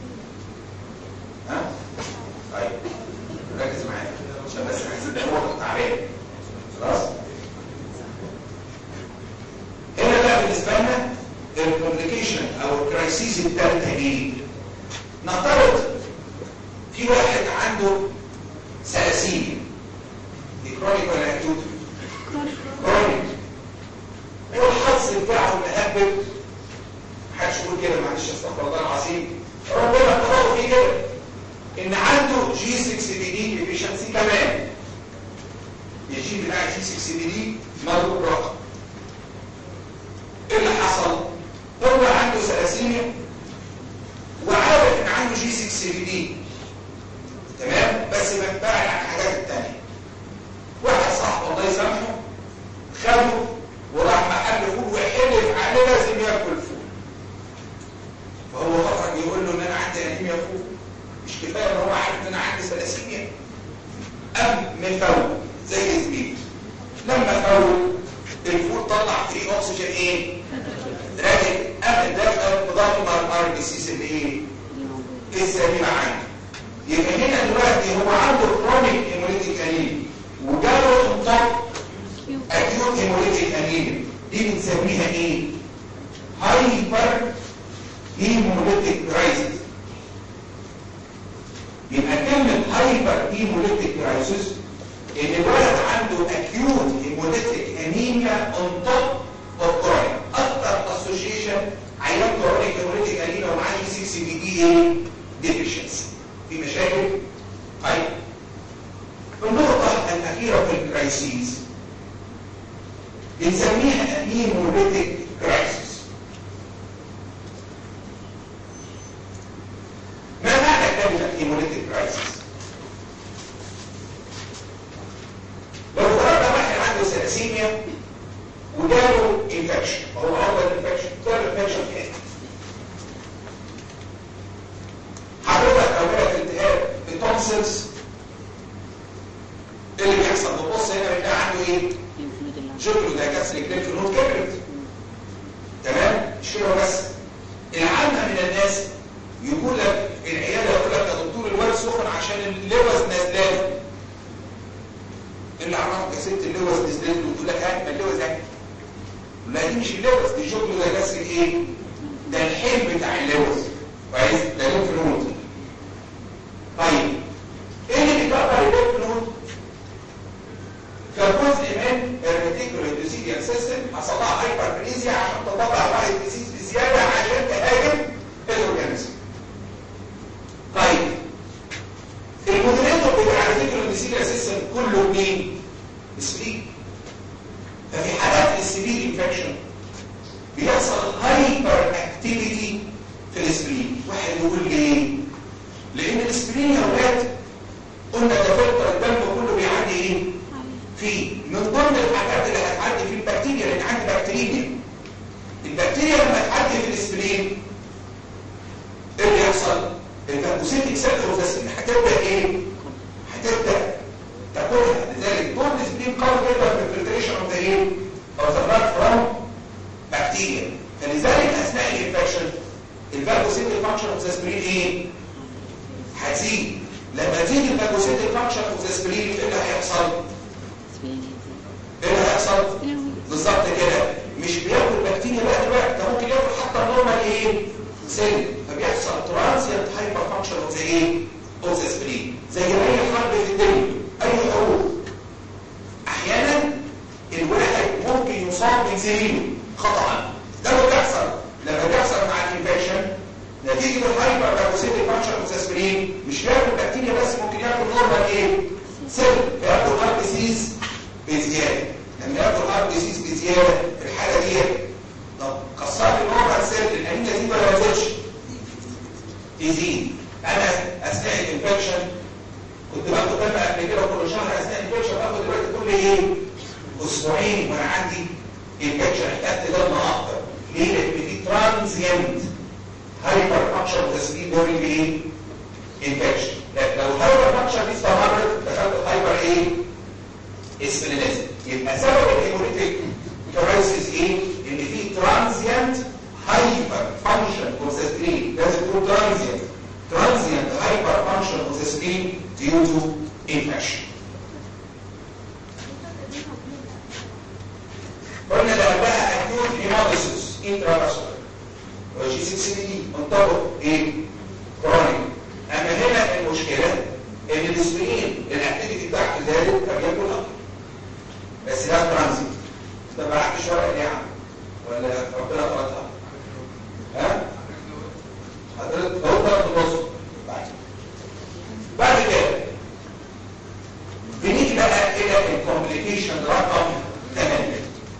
ها طيب ركز معايا عشان بس عايزين هو تعبان خلاص هنا بقى بالنسبه لنا الكومبليكيشن او الكرايسيس الثالثه ايه نفترض في واحد عنده سلاسيل دي كرونيك ولا اكيوت كرونيك هو الحظ بتاعه مهبب محدش يقول كده معلش استغفر الله العظيم ربنا قرره فيه كده ان عنده جي 6 بي دي ديفيشنسي كمان الجين بتاع جي 6 بي دي مضروب رقم ايه اللي حصل هو عنده سلاسيميا وعارف ان عنده جي 6 بي دي تمام بس بتبعد عن الحاجات التانية واحد صاحبه الله يسامحه خده وراح محل فول وحلف عليه لازم ياكل فول فهو خرج يقول له ان انا عندي انيميا فول مش كفايه ان هو عارف ان انا عندي سلاسيميا قام مفول زي زميله لما فول الفول طلع فيه اكسجين ايه راجع قام دخل مضمر الار بي سيز اللي ايه السليمه عنده يبقى هنا دلوقتي هو عنده كرونيك هيموليتيك انيميا وجاله انطاق اكيوت هيموليتيك انيميا دي بنسميها ايه هايبر هيموليتيك كرايسيس يبقى كلمه هايبر هيموليتيك كرايسيس ان الولد عنده اكيوت هيموليتيك انيميا اون توب اوف كرونيك اكتر اسوشيشن عيان كرونيك هيموليتيك انيميا ومعاه جي 6 بي دي ايه ديفيشنسي في مشاكل طيب النقطه الاخيره في الكرايسيس بنسميها هيموليتيك كرايسيس ما معنى كلمه هيموليتيك كرايسيس لو فرضنا واحد عنده سلاسيميا وجاله انفكشن هو اول انفكشن جاله انفكشن تاني حضرتك او جالك التهاب التونسلز اللي بيحصل هيثم بتبص هنا بتلاقي عنده ايه influid اللي شكله ده كسر كليف نود كبرت تمام مش كده بس العامة من الناس يقول لك العيادة يقول لك يا دكتور الواد سخن عشان اللوز نازلاله اللي عرفك يا ست اللوز نزلت له تقول لك هات ما اللوز هات لا دي مش اللوز دي شغل ده كسر ايه ده الحلم بتاع اللوز كويس ده لينف نود طيب ايه اللي بيكبر اللينف نود فجزء من الريتيكولار اندوثيليال سيستم حصل لها هايبربليزيا عشان تطلع واحد ديزيز بزياده عشان تهاجم الاورجانيزم. طيب المودريتور بتاع الريتيكولار اندوثيليال سيستم كله مين؟ سبلين. ففي حالات السبلين انفكشن بيحصل هايبر اكتيفيتي في السبلين. واحد يقول ليه؟ لان السبلين يا اولاد قلنا ده فلتر الدم كله بيعدي ايه؟ عليه في من ضمن الحاجات اللي هتعدي في البكتيريا لان عندي بكتيريا البكتيريا لما تعدي في الاسبرين ايه اللي يحصل الفاجوسيتك سيل بروسيس هتبدا ايه هتبدا تاكلها لذلك دور الاسبرين قوي جدا في الفلتريشن اوف ذا ايه اوف ذا بلاد فروم بكتيريا فلذلك اثناء الانفكشن الفاجوسيتك فانكشن اوف ذا اسبرين ايه هتزيد لما تزيد الفاجوسيتك فانكشن اوف ذا اسبرين ايه اللي هيحصل ايه اللي هيحصل بالظبط كده مش بياكل بكتيريا بقى دلوقتي ده ممكن ياكل حتى النورمال ايه سيل فبيحصل ترانزيانت هايبر فانكشن اوف ذا ايه اوف ذا سبرين زي اي حرب في الدنيا اي حروب احيانا الواحد ممكن يصاب بزميله خطا ده اللي بيحصل لما بيحصل مع الانفكشن نتيجه الهايبر فاجوسيتك فانكشن اوف ذا سبرين مش بياكل بكتيريا بس ممكن ياكل نورمال ايه سيل فياكل هارت ديزيز بزياده لما ياكل هارت ديزيز بزياده في الحاله دي طب كسر لي نورمال سيل الانيميا دي ولا ما تزيدش تزيد انا اثناء الانفكشن كنت باخد دم قبل كده كل شهر اثناء الانفكشن باخد دلوقتي كل ايه اسبوعين وانا عندي انفكشن احتجت دم اكتر ليه لان في ترانزيانت هايبر فانكشن تسليم دورنج ايه انفكشن لو الهايبر فانكشن دي استمرت دخلت هايبر ايه اسبلينيزم يبقى سبب الهيموليتيك كرايسيس ايه ان في ترانزيانت هايبر فانكشن اوف ذا سكرين لازم تكون ترانزيانت ترانزيانت هايبر فانكشن اوف ذا سكرين due to infection قلنا ده قبلها acute hemolysis intravascular وجي 6 دي منطبق ايه كرونيك اما هنا المشكله ان الاسبرين الاكتيفيتي بتاعته زادت فبياكل اكتر بس ده ترانزيت ده ما عندش ورقه ليه يا عم ولا ربنا فرضها ها حضرتك هو ده النص بعد بعد كده بنيجي بقى الى الكومبليكيشن رقم 8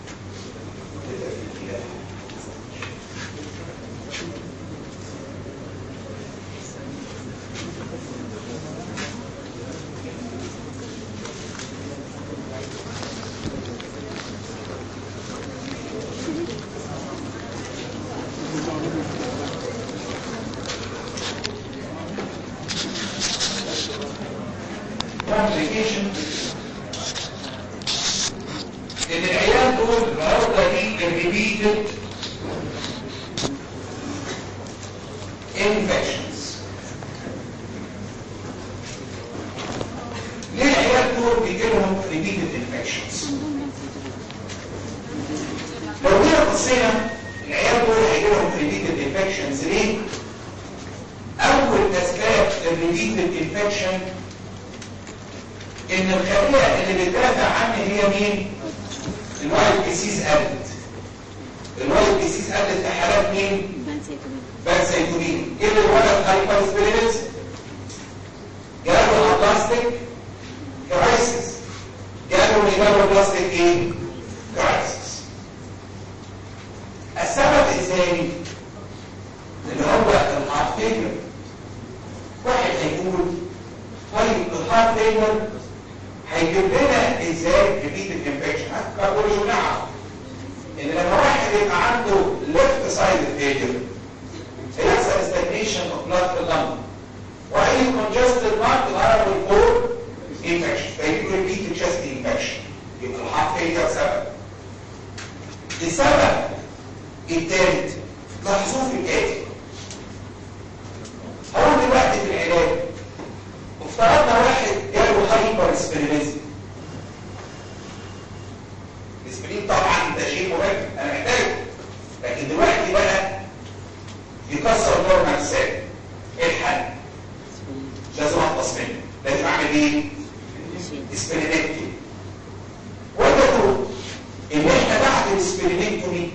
complication ان العيال دول النهارده دي repeated infections ليه العيال دول بيجي لهم repeated infections لو جينا بصينا العيال دول هيجي لهم repeated infections ليه اول اسباب الريبيتد انفكشن ان الخلية اللي بتدافع عني هي مين الوايت بيسيز قلت الوايت بيسيز قلت في حالات مين بانسيتومين ايه اللي ولد هايبر سبيريتس جاله ابلاستيك كرايسيس جاله ميجالو بلاستيك ايه كرايسيس السبب الثاني اللي هو الهارت فيلر واحد هيقول طيب الهارت فيلر هيجيب لنا ازاي ريبيتد انفكشن هتقول نعم ان لما واحد يبقى عنده ليفت سايد فيلر هيحصل استجنيشن اوف بلاد في اللنج واي كونجستد مارك الهرم والكور انفكشن فيجيب ريبيتد تشست هو الاسبرينيزم الاسبرين طبعا ده شيء مهم انا محتاجه لكن دلوقتي بقى يكسر نورمال سيل ايه الحل؟ لازم اخلص منه لازم اعمل ايه؟ اسبرينكتومي وجدوا ان احنا بعد الاسبرينكتومي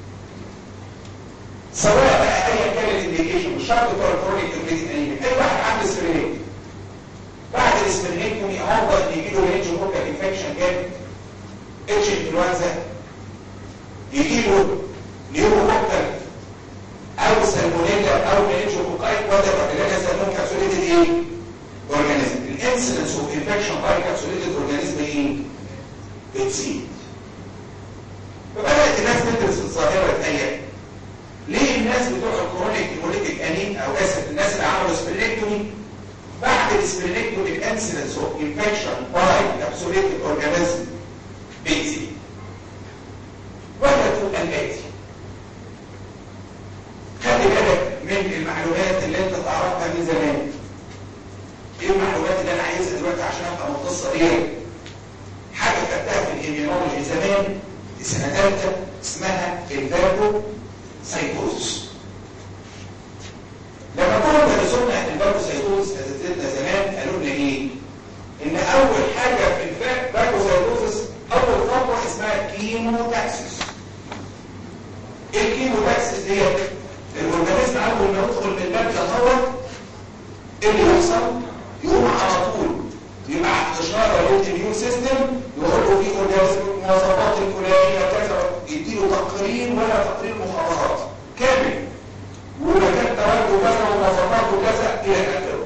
سواء بقى ايا كان الانديكيشن مش شرط بتوع الكرونيك كومبليت انيميا اي واحد عنده اسبرينكتومي بعد الاسبرينكتومي عرضه ان يجي له رينج بروكا انفكشن جامد اتش انفلونزا يجي له نيوروكوكال او سالمونيلا او منينجوكوكايت وده اللي انا سموه كابسوليتد ايه؟ اورجانيزم الانسيدنس اوف انفكشن باي كابسوليتد اورجانيزم ايه؟ بتزيد فبدات الناس تدرس الظاهره الحقيقيه ليه الناس بتوع الكرونيك هيموليتيك انين او اسف الناس اللي عملوا سبرينكتومي بعد السبرينكتومي الانسيدنس اوف انفكشن باي كابسوليتد اورجانيزم بتزيد وجدوا الاتي خلي بالك من المعلومات اللي انت تعرفها من زمان ايه المعلومات اللي انا عايزها دلوقتي عشان افهم القصه دي حاجه خدتها في الاميونولوجي زمان في سنه ثالثه اسمها الفاجو سايكوزس لما كانوا درسونا الفاجو سايكوزس اساتذتنا زمان قالوا لنا ايه ان اول حاجه في الفاجو سايكوزس اول خطوه اسمها كيموتاكسس ايه الكيموتاكسس ديت الاورجانيزم اول ما يدخل من الباب يتطور ايه اللي يحصل يقوم على طول يبقى اشاره للاميون سيستم يقول له في اورجانيزم مواصفات الفلانيه كذا يديله تقرير ولا تقرير مخابرات كامل ومكان تواجده كذا ومواصفاته كذا الى اخره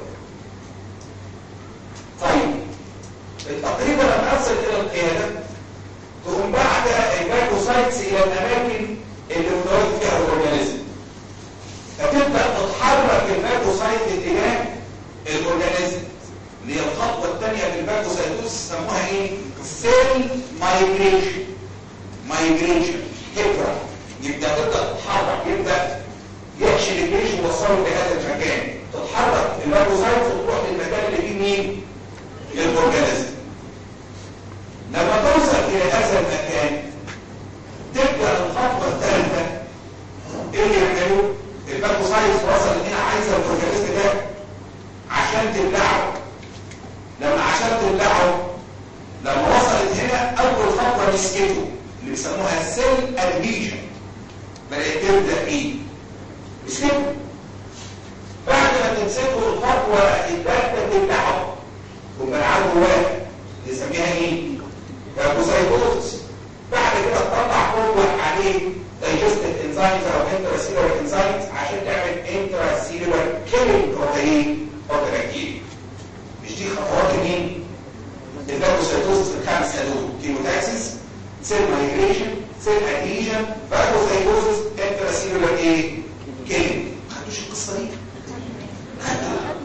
طيب التقرير ده لما يصل الى القياده تقوم بعد الباكوسايتس الى الاماكن اللي متواجد فيها الاورجانيزم فتبدا تتحرك الباكوسايت اتجاه الاورجانيزم اللي هي الخطوه الثانيه في الباكوسايتوس سموها ايه سيل مايجريشن مايجريشن هجره يبدا تبدا تتحرك يبدا يحشي الجيش ويوصله لهذا المكان تتحرك الباكوسايت وتروح للمكان اللي فيه مين الاورجانيزم لما توصل الى هذا المكان تبدا الخطوه الثالثه ايه اللي يعملوه الباكوسايت وصل هنا عايزه الاورجانيزم ده عشان تبلعه لما عشان تبلعه لما وصلت هنا اول خطوه مسكته اللي بيسموها السيل ادهيجن بدات تبدا ايه مسكته بعد ما تمسكه الخطوه الثالثه تبلعه وبلعه واحد نسميها ايه كاربوسايتوزس بعد كده تطلع قوه عليه دايجستيف انزايمز او انتراسيلولار انزايمز عشان تعمل انتراسيلولار كيلينج اوف ايه اوف البكتيريا مش دي خطوات مين الفاجوسايتوزس الخمسه دول كيموتاكسيس سيل مايجريشن سيل ادهيجن فاجوسايتوزس انتراسيلولار ايه كيلينج ما خدتوش القصه دي خدتوها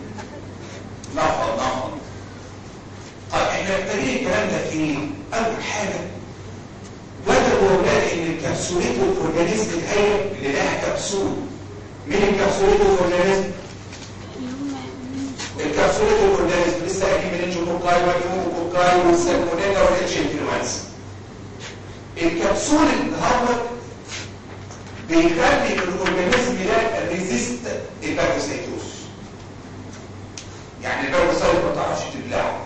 لحظه لحظه طيب احنا محتاجين الكلام ده في ايه اول حاجه وجدوا اولاد ان الكبسوليت الاورجانيزم الهيئه اللي لها كبسول مين الكبسوليت الاورجانيزم الكبسوليت الاورجانيزم لسه قايلين من الجلوكاي والهيموكوكاي والسالمونيلا والاتش انفلونزا الكبسول الهواء بيخلي الاورجانيزم ده ريزيست الباكوسايتوس يعني الباكوسايت ما تعرفش تبلعه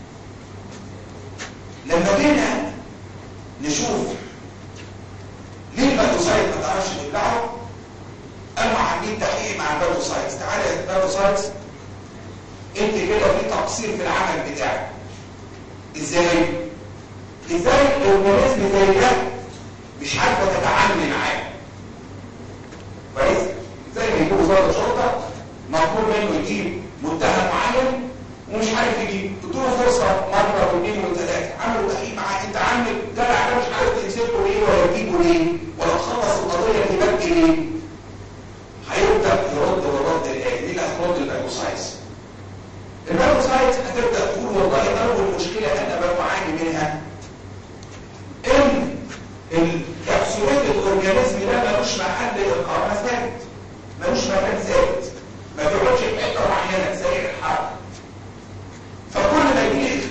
لما جينا نشوف ليه الباكوسايت ما تعرفش تبلعه قاموا عاملين تحقيق مع الباكوسايتس تعالى يا الباكوسايتس انت كده في تقصير في العمل بتاعك ازاي ازاي الاورجانيزم زي ده مش عارفه تتعامل معاه كويس زي ما يجيبوا ضابط شرطه مطلوب منه يجيب متهم معين ومش عارف يجيب ادوا فرصه مره واثنين وثلاثه عملوا تحقيق معاه انت عامل جدع ده مش عارف تمسكه ليه ولا تجيبه ليه ولا تخلص القضيه تبكي ليه هيبدا يرد ورد الايه دي اللي هترد الباكوسايتس الباكوسايتس هتبدا تقول والله اول مشكله انا بعاني منها ان الكبسولات الاورجانيزم ده ملوش محل اقامه ثابت ملوش مكان ثابت ما بيقعدش في حته معينه زي الحرب فكل ما يجي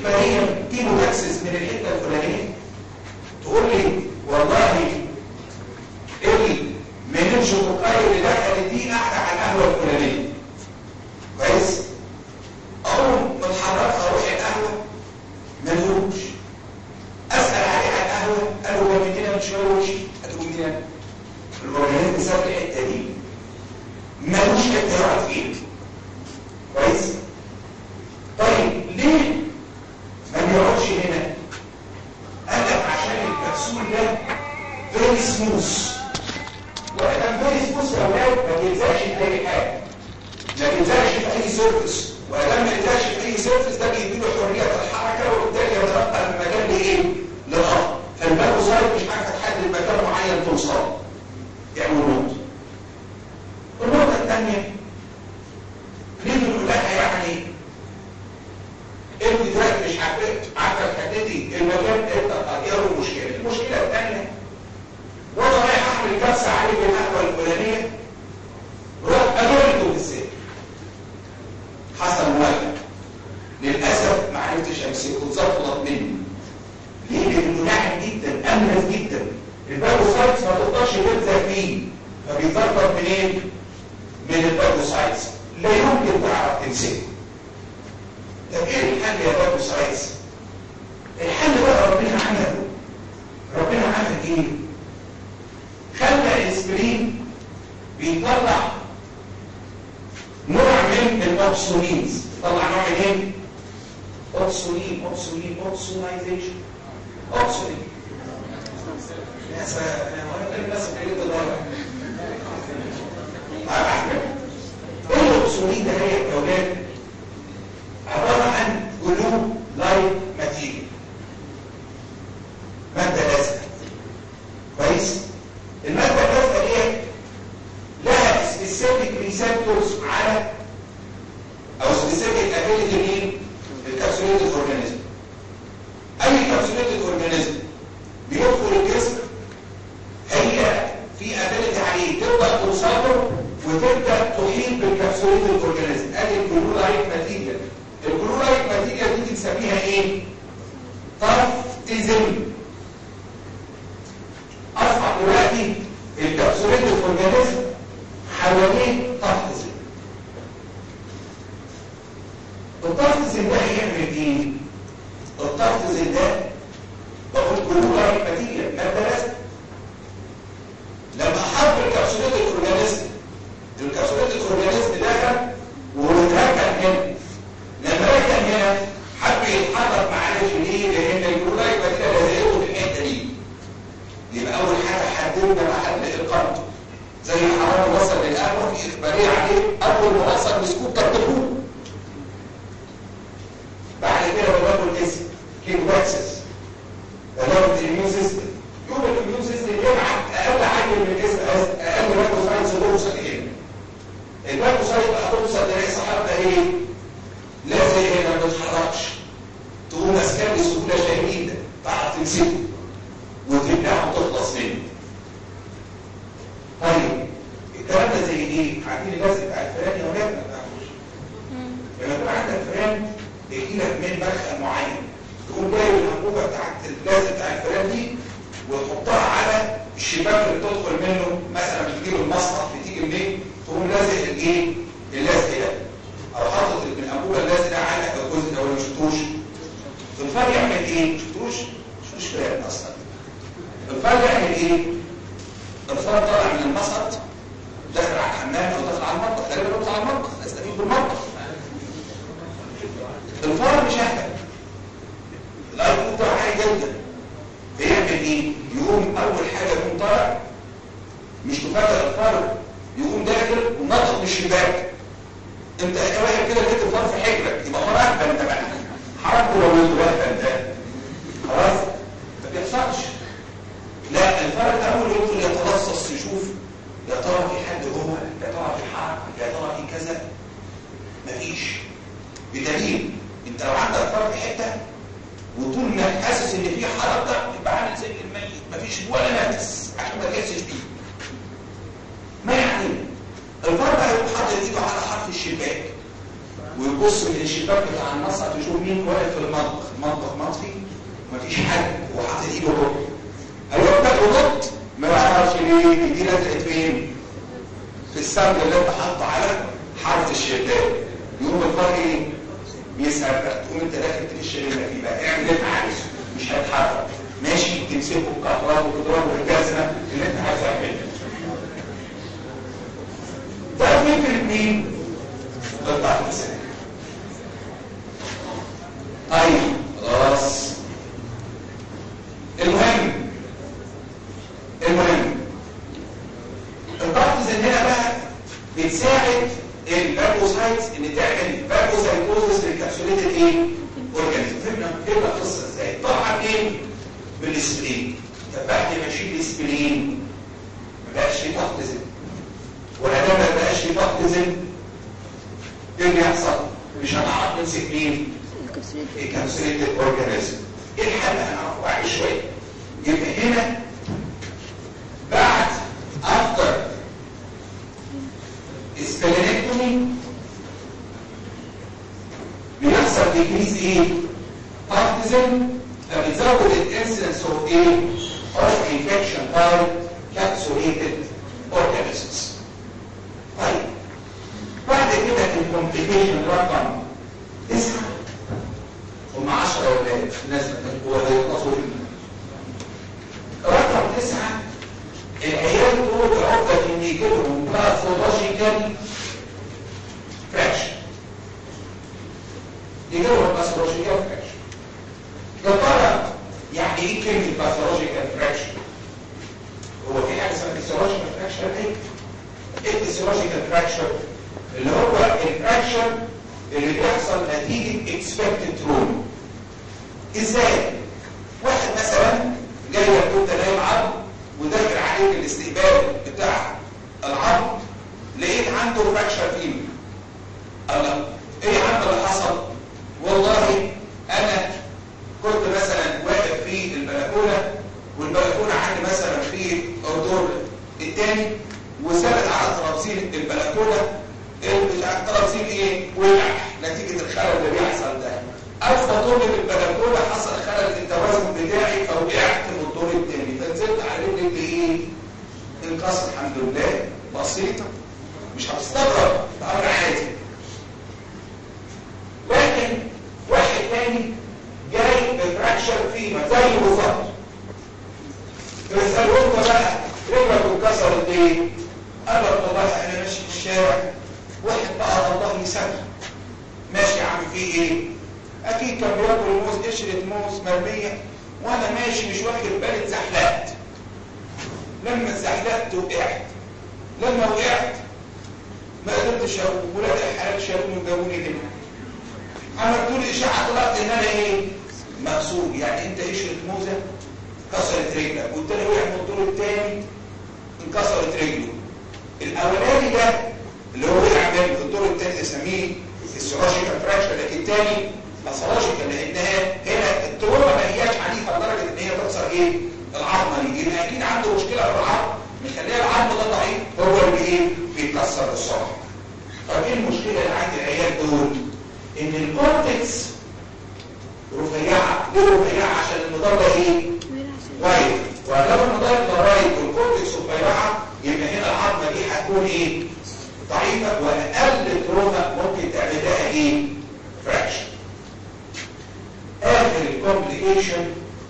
من الحته الفلانيه تقول لي والله المنشوكوكاي اللي دخلت دي قاعده على القهوه الفلانيه كويس اقوم متحركه اروح القهوه ملوش اسال عليه على القهوه قالوا هو مدينه من شويه وشي قالوا مدينه الاورجانيزم بسبب الحته دي ملوش حته يقعد فيها كويس طيب ليه ما بيقعدش هنا قال لك عشان الكبسول ده فيري سموث وكان فيري سموث يا اولاد ما بيلزقش في اي حاجه ما بيلزقش في اي سيرفيس وادام ما بيلزقش في اي سيرفيس ده بيديله حريه الحركه وبالتالي يتنقل من مكان لايه؟ لاخر فالباقي صغير مش عارفه تحدد مكان معين توصل يعني نقطه النقطه الثانيه نيجي نقول لها يعني انت دلوقتي مش عارفه عارفه تحددي المكان انت تغيره المشكله المشكله الثانيه وانا رايح احمل كبسه عليه بالقهوه الفلانيه رحت ادورته بالسيف حصل مواجهه للاسف ما عرفتش امسكه اتزفلط مني ليه؟ لانه ناعم جدا املس جدا الباروسايتس ما تقدرش تلزق فيه فبيتزفلط منين؟ من الباروسايتس لا يمكن تعرف تمسكه طب ايه الحل يا بابو سايس الحل بقى ربنا عمله ربنا عمل ايه خلى الاسبرين بيطلع نوع من الاوكسونينز طلع نوع من ايه اوكسونين اوكسونين اوكسونايزيشن اوكسونين يا سلام وانا الناس بتقول ده ايه الاوكسونين ده هي يا اولاد عبارة عن جلو لايت ماتيريال مادة لازقة كويس المادة اللازقة دي لها سبيسيفيك ريسبتورز على او سبيسيفيك ابيليتي مين الكابسوليتد اورجانيزم اي كابسوليتد اورجانيزم بيدخل الجسم هي في ابيليتي عليه تبدا توصله وتبدا تحيط بالكابسوليتد اورجانيزم ادي الجلو لايت ماتيريال الجلورايت ماتيريال دي بنسميها ايه طرفتزم اصبح دلوقتي الكبسولات الاورجانيزم حواليه طرفتزم الطرفتزم ده هيعمل ايه الطرفتزم ده بقول جلورايت ماتيريال ماده لازمه لما حط الكبسولات الاورجانيزم الكبسولات الاورجانيزم دخل واتركب هنا لما رجع هنا حب يتحرك معلش ليه لان الجلولاي بديله لازقه في الحته دي يبقى اول حاجه حددنا محل القرض زي حرام وصل للقهوه في اخباريه عليه اول ما وصل مسكوب طبطبوه بعد كده بناخد الاسم كين واكسس بناخد الاميون سيستم يوم الاميون سيستم يبعت اقل حاجه من الاسم اقل باكو ساينس توصل هنا الباكو ساينس بقى توصل لرئيس حركه ايه لازم هنا ما تتحركش تقوم ماسكاه بسهوله شديده تعرف تمسكه وترجعه وتخلص منه طيب الكلام ده زي ايه؟ عارفين اللازم بتاع الفئران يا ولاد ما تعرفوش لما يكون عندك فئران بيجي لك من مدخل معين تقوم جايب الانبوبه بتاعت اللازم بتاع الفئران دي وتحطها على الشباك اللي تدخل منه مثلا بتجيب المسقط بتيجي منين تقوم لازق الايه؟ اللازق ده او حاطط الانبوبه اللازقه على الجزء ده ولا ما شفتوش الفار يعمل ايه شفتوش مش فاهم اصلا الفار يعمل ايه الفار طالع من المسقط داخل على الحمام او داخل على المطبخ غالبا بيطلع على المطبخ استفيد بالمطبخ الفار مش اهبل الايقون بتاعه عالي جدا بيعمل ايه يقوم اول حاجه يقوم طالع مش تفاجئ الفار يقوم داخل ونطط من الشباك انت واحد كده لقيت الفار في حجرك يبقى هو اهبل انت بقى حركته لو انت اهبل ده خلاص ما بيحصلش لا الفار الاول يدخل يتلصص يشوف يا ترى في حد جوه يا ترى في حركه يا ترى في كذا مفيش بدليل انت لو عندك فار في حته وطول ما حاسس ان في حركه يبقى عامل زي الميت مفيش ولا نفس عشان ما تحسش بيه ما يعني الفار بقى يقوم حاطط ايده على حرف الشباك ويبص من الشباك بتاع النصر يشوف مين واقف في المطبخ المطبخ مطفي مفيش حد هو حاطط ايده اهو هيبدا ونط ما يعرفش ليه دي لزقت فين في السمك اللي انت حاطه على حرف الشداد يقوم الفار ايه بيسأل بقى تقوم انت داخل تخش اللي فيه بقى اعمل اللي انت عايزه مش هيتحرك ماشي تمسكه بكهرباء وتضربه بالجزمه اللي انت عايز تعمله ده مين في الاثنين قطع الانسان طيب خلاص المهم المهم الضغط هنا بقى بتساعد الفاجوسايتس ان تعمل فاجوسايتوزس للكابسوليتد ايه اورجانيزم فهمنا فهمنا القصه ازاي طبعا ايه بالاسبرين طب بعد ما اشيل الاسبرين ما بقاش في ضغط زن ولا ده ما بقاش في ضغط زن ايه اللي يحصل مش هنعرف نمسك مين الكابسوليتد اورجانيزم ايه الحل هنعرفه بعد شويه يبقى هنا بعد افتر اسبلينكتومي بيحصل ديكريز ايه بارتيزن فبتزود الانسيدنس اوف ايه اوف انفكشن باي كابسوليتد اورجانيزمز طيب بعد كده الكومبليكيشن رقم تسعة هم 10 ولاد الناس هو هيخلصوا رقم تسعة العيال دول عقدة ان يجيلهم باثولوجيكال فراكشن يجيلهم باثولوجيكال فراكشن يا ترى يعني ايه كلمة باثولوجيكال فراكشن؟ هو في حاجة اسمها فيسيولوجيكال فراكشن ايه؟ ايه الفيسيولوجيكال فراكشن؟ اللي هو الفراكشن اللي بيحصل نتيجة اكسبكتد تروما ازاي؟ واحد مثلا جاي يكون نايم عظم وداخل عليك الاستقبال بتاع العظم لقيت عنده فراكشر فيه الله ايه يا عم اللي حصل والله انا كنت مثلا واقف في البلكونه والبلكونه عندي مثلا في الدور الثاني وثابت على ترابزين البلكونه بتاع الترابزين ايه وقع نتيجه الخلل اللي بيحصل ده او فطول البلكونه حصل خلل في التوازن بتاعي فوقعت من الدور الثاني فنزلت على رجلي ايه انقص الحمد لله بسيطه مش هتستغرب ده امر عادي لكن واحد تاني جاي بفراكشر فيما زي بالظبط بيسالوه انت بقى رجلك اتكسرت ايه؟ قال لك والله انا ماشي في الشارع واحد بقى الله يسامحه ماشي يا عم في ايه؟ اكيد كان بياكل موز قشره موز مرميه وانا ماشي مش واخد بالي اتزحلقت لما اتزحلقت وقعت لما وقعت ما قدرتش اقوم ولاد الحلال شالوني وجابوني هنا عملتوا لي اشاعه طلعت ان انا ايه مقصود يعني انت قشره موزه كسرت رجلك والتاني وقع من الدور الثاني انكسرت رجله الاولاني ده اللي هو وقع من الدور الثاني اسميه السيولوجيكال فراكشر لكن الثاني باثولوجيكال لانها هنا التروما ما هياش عنيفه لدرجه ان هي تكسر ايه العظمه دي يبقى اكيد عنده مشكله في العظم مخليه العظم ده ضعيف هو اللي ايه بيكسر بسرعه طب ايه المشكله اللي عند العيال دول ان الكورتكس رفيعه ليه رفيعه عشان المضاد ايه رايت ولو المضاد رايت والكورتكس رفيعه يبقى هنا العظمه دي هتكون ايه ضعيفه واقل تروما ممكن تعمل لها ايه فراكشن اخر الكومبليكيشن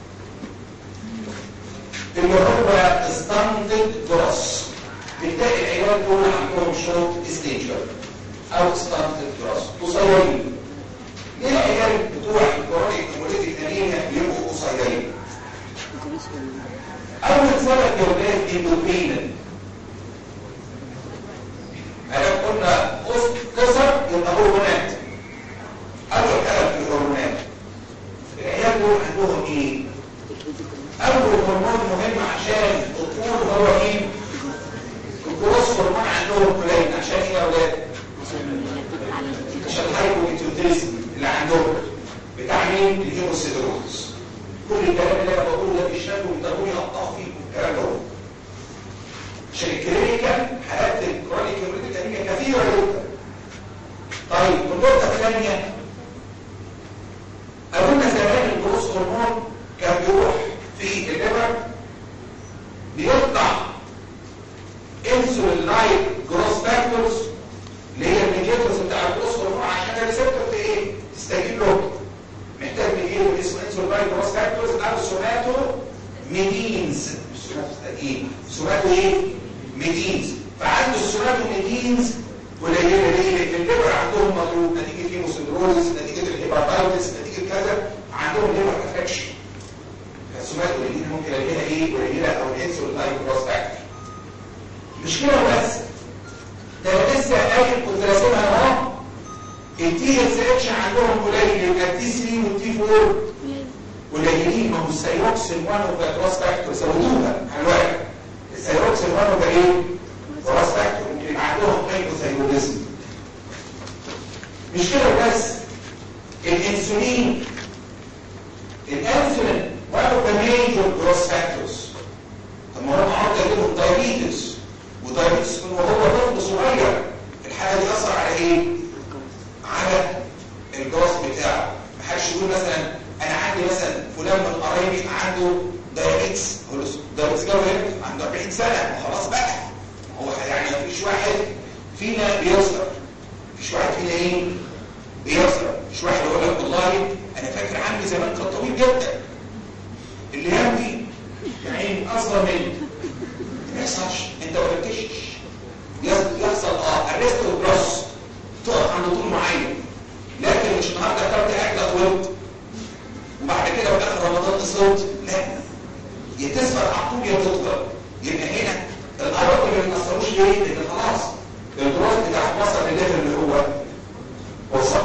اللي هو ستاندد جروس بتلاقي العيال دول عندهم شورت ستيجر او ستاندد جروس قصيرين ليه العيال بتوع الكورونيك كوموليتيك انيميا بيبقوا قصيرين اول سبب يا ولاد اندوبينا انا قلنا كسر يبقى هرمونات اول كلام في الهرمونات العيال دول عندهم ايه اول هرمون مهم عشان الطفول هو ايه الجروس هرمون عندهم قليل عشان ايه يا اولاد عشان الهايبوميتيوتريزم اللي عندهم بتاع مين الهيموسيدروز كل الكلام اللي انا بقوله ده بيشتغلوا ويقدروا يقطعوا فيه الكلام ده عشان الكلينيكال حالات الكرونيك هيموريتيك انيميا كثيره جدا طيب والنقطه الثانيه قلنا زمان الجروس هرمون عنده سوماتو ميدينز مش سوماتو ايه سوماتو ايه ميدينز فعنده السوماتو ميدينز قليله ليه لان الليبر عندهم مضروب نتيجه هيموسيدروزس نتيجه الهيباتايتس نتيجه كذا عندهم ليبر افكشن فالسوماتو ميدين ممكن الاقيها ايه قليله او الانسولين لايك كروس فاكتور مش كده بس ده أنا لسه قايل كنت راسمها اهو التي اس اتش عندهم قليل يبقى التي 3 والتي 4 قليلين ما هو السيروكسين 1 اوف كروس فاكتور زودوها على الواحد السيروكسين 1 اوف ايه؟ كروس فاكتور ممكن يبقى عندهم هايبوثايروديزم مش كده بس الانسولين الانسولين 1 اوف ذا ميجور كروس فاكتورز طب ما هو عرض لهم دايابيتس ودايابيتس من وهو طفل صغير الحاجه دي اثر على ايه؟ على الجراس بتاعه ما حدش يقول مثلا انا عندي مثلا فلان من قرايبي عنده دايابيتس اقول له دايابيتس جاوب عنده 40 سنه ما خلاص بقى هو يعني ما فيش واحد فينا بيصغر مفيش واحد فينا ايه بيصغر مش واحد يقول لك والله انا فاكر عمي زمان كان طويل جدا اللي جنبي يعني اصغر مني ما يحصلش انت ما بتكشش يحصل اه الريست والبلس تقف عند طول معين لكن مش النهارده اكلت اكله طولت وبعد كده في اخر رمضان قصرت لا يا تثبت على طول يا تطول يبقى هنا الاعراض ما بيتاثروش ليه؟ لان خلاص الجروث بتاعك وصل لليفل اللي هو وصل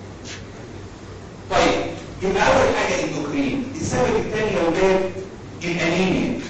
طيب يبقى اول حاجه اندوكرين السبب الثاني يا ولاد الانيميا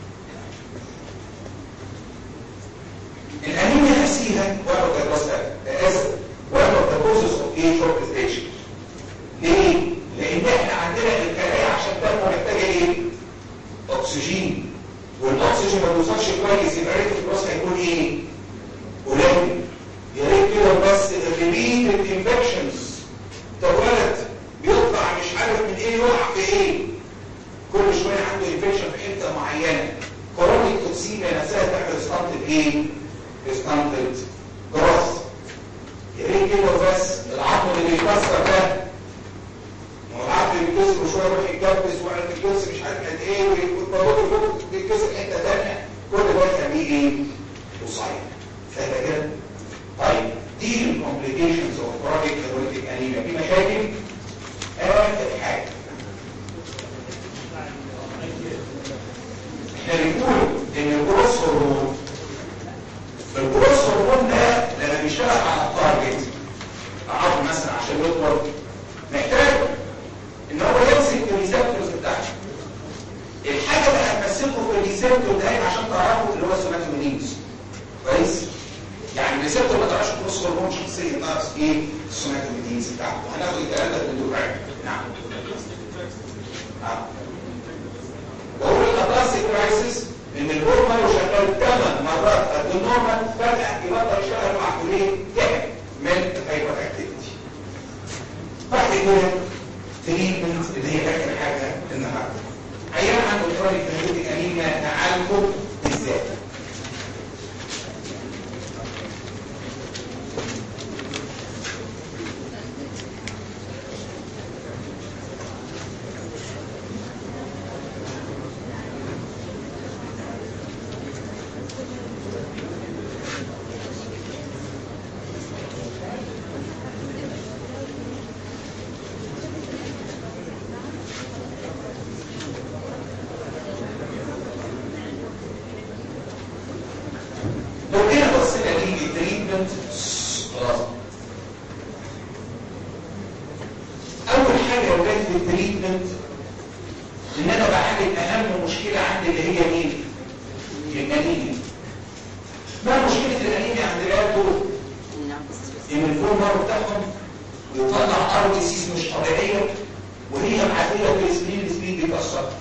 الانيميا نفسها one of the causes one of the causes of age of stage ليه؟ لان احنا عندنا الخلايا عشان تنمو محتاجه ايه؟ اكسجين والاكسجين ما بيوصلش كويس يبقى ريت الجروث هيكون ايه؟ قليل يا ريت كده بس الريبيتد انفكشنز ده ولد بيطلع مش عارف من ايه يقع في ايه كل شويه عنده انفكشن في حته معينه كورونيك توكسيميا نفسها تعمل ستانت ايه؟ ستانت جروث يا ريت كده بس العظم اللي بيكسر ده ما هو العظم بيتكسر وشويه يروح يتجبس وعلى الجبس مش عارف قد ايه والبابوت بيتكسر حته ثانيه كل ده يخليه ايه؟ قصير سهله كده؟ طيب دي الكومبليكيشنز اوف كرونيك هيموليتيك انيميا في مشاكل اخر حاجه احنا بنقول ان الجروس هرمون الجروس هرمون ده لما بيشتغل على التارجت العظم مثلا عشان يطول محتاج ان هو يمسك الريسبتورز بتاعته الحاجه اللي هتمسكه في الريسبتور ده عشان تعرفه اللي هو السوماتومينيز كويس يعني الريسبتور ما تعرفش جروس هرمون شخصيا ناقص ايه السوماتومينيز بتاعته وهناخد الكلام ده في الدكتور نعم نعم وهو الاتاسيك كرايسيس ان الهرمون لو شغال 8 مرات قد النورمال فجاه يبطل يشتغل مع كليه تعب من الهايبر اكتيفيتي بعد كده تريتمنت اللي هي اخر حاجه النهارده عيان عنده كرونيك هيموتيك انيميا نعالجه ازاي لو جينا بصينا للتريتمنت خلاص اول حاجه يا ولاد في التريتمنت ان انا بعالج اهم مشكله عندي اللي هي مين الانيميا ما مشكله الانيميا عند العيال دول ان الفول مارو بتاعهم بيطلع ار سيس مش طبيعيه وهي معديه في السبين السبين بيكسر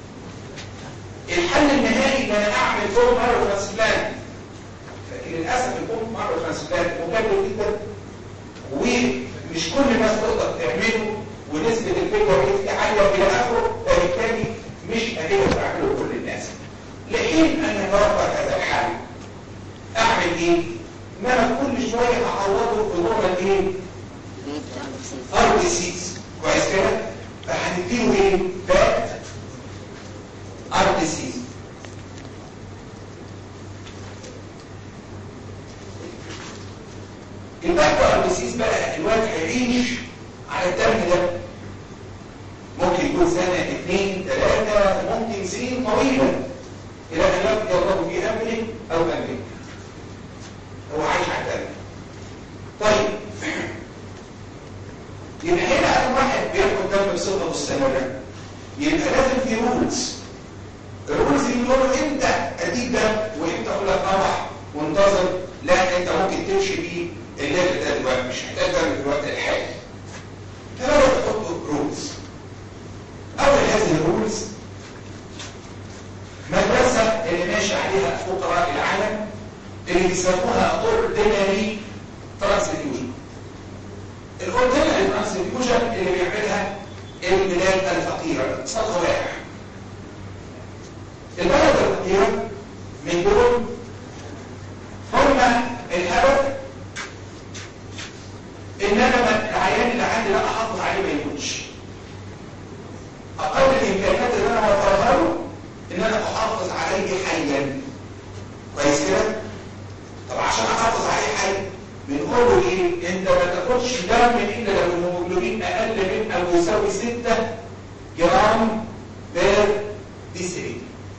الحل النهائي ان انا اعمل فول مارو ترانسبلانت لكن للاسف البوم مارو ترانسبلانت مكلف جدا ومش كل الناس تقدر تعمله ونسبه الفكره دي عاليه الى اخره فبالتالي مش هتقدر تعمله كل الناس لحين ان يتوفر هذا الحل اعمل ايه؟ ان انا كل شويه هعوضه بنورمال ايه؟ ار بي سيز كويس كده؟ فهنديله ايه؟ فات ده ممكن يكون سنة اثنين ثلاثة ممكن سنين طويلة إلى أن يبقى الله في أمره أو أمره هو عايش على ذلك طيب يبقى هنا أي واحد بياخد دم بصفة مستمرة يبقى لازم في رولز الرولز اللي بيقولوا امتى اديك دم وامتى اقول لك روح وانتظر لا انت ممكن تمشي بيه الليل ده دلوقتي مش محتاج دم في الوقت الحالي فبدأوا يحطوا رولز اول هذه الرولز مدرسة اللي ماشي عليها فقراء العالم اللي بيسموها اوردينري ترانسفيوجن الاوردينري ترانسفيوجن اللي بيعملها البلاد الفقيرة الاقتصاد واقع البلد الفقيرة من دول هم الهدف ان انا العيان اللي عندي لا احافظ عليه ما يموتش اقل الامكانيات اللي انا اوفرها له ان انا احافظ عليه حيا كويس كده طب عشان احافظ عليه حي بنقول له ايه انت ما تاخدش دم الا لو الهيموجلوبين اقل من او يساوي 6 جرام بير ديسيلي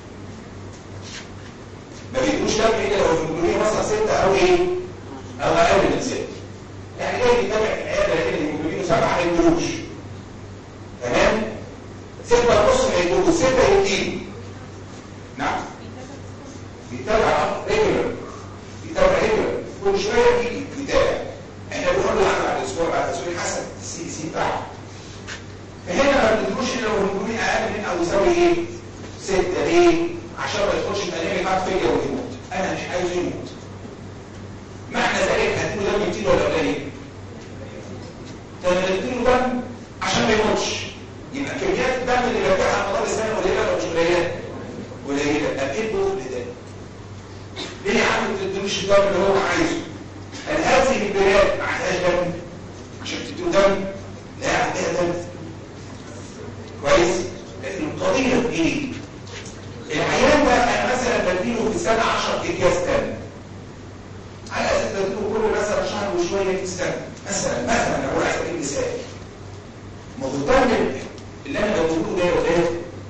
ما بيدوش دم الا لو الهيموجلوبين مثلا 6 او ايه او اقل من 6 يعني جاي بيتابع في العياده لقيت الهيموجلوبين 7 ما يدوش تمام 6 ونص ما يدوش 6 يديله نعم بيتابع ريجولر بيتابع ريجولر كل شويه يجي يتابع احنا بنقول له بعد الاسبوع بعد الاسبوع حسب السي سي بتاعه فهنا ما بندروش الا لو الهجومين اقل من او يساوي ايه؟ 6 ليه؟ عشان ما يدخلش الانيميا بعد فيا ويموت انا مش عايز يموت معنى ذلك هتقول دم كتير ولا قليل؟ ده انا اديله دم عشان ما يموتش يبقى كميات الدم اللي بيرجعها على مدار السنه قليله ولا مش قليله؟ قليله طب ايه البخل ده؟ ليه يا عم ما تديلوش الدم اللي هو عايزه؟ هل هذه البلاد ما عندهاش دم؟ عشان تديله دم؟ لا عندها دم كويس؟ لكن القضيه ايه؟ العيان ده انا مثلا بديله في السنه 10 اكياس دم على اساس بديله كل مثلا شهر وشويه في السنه مثلا مثلا لو عايز اديك مثال مهتم اللي انا بقوله ده وده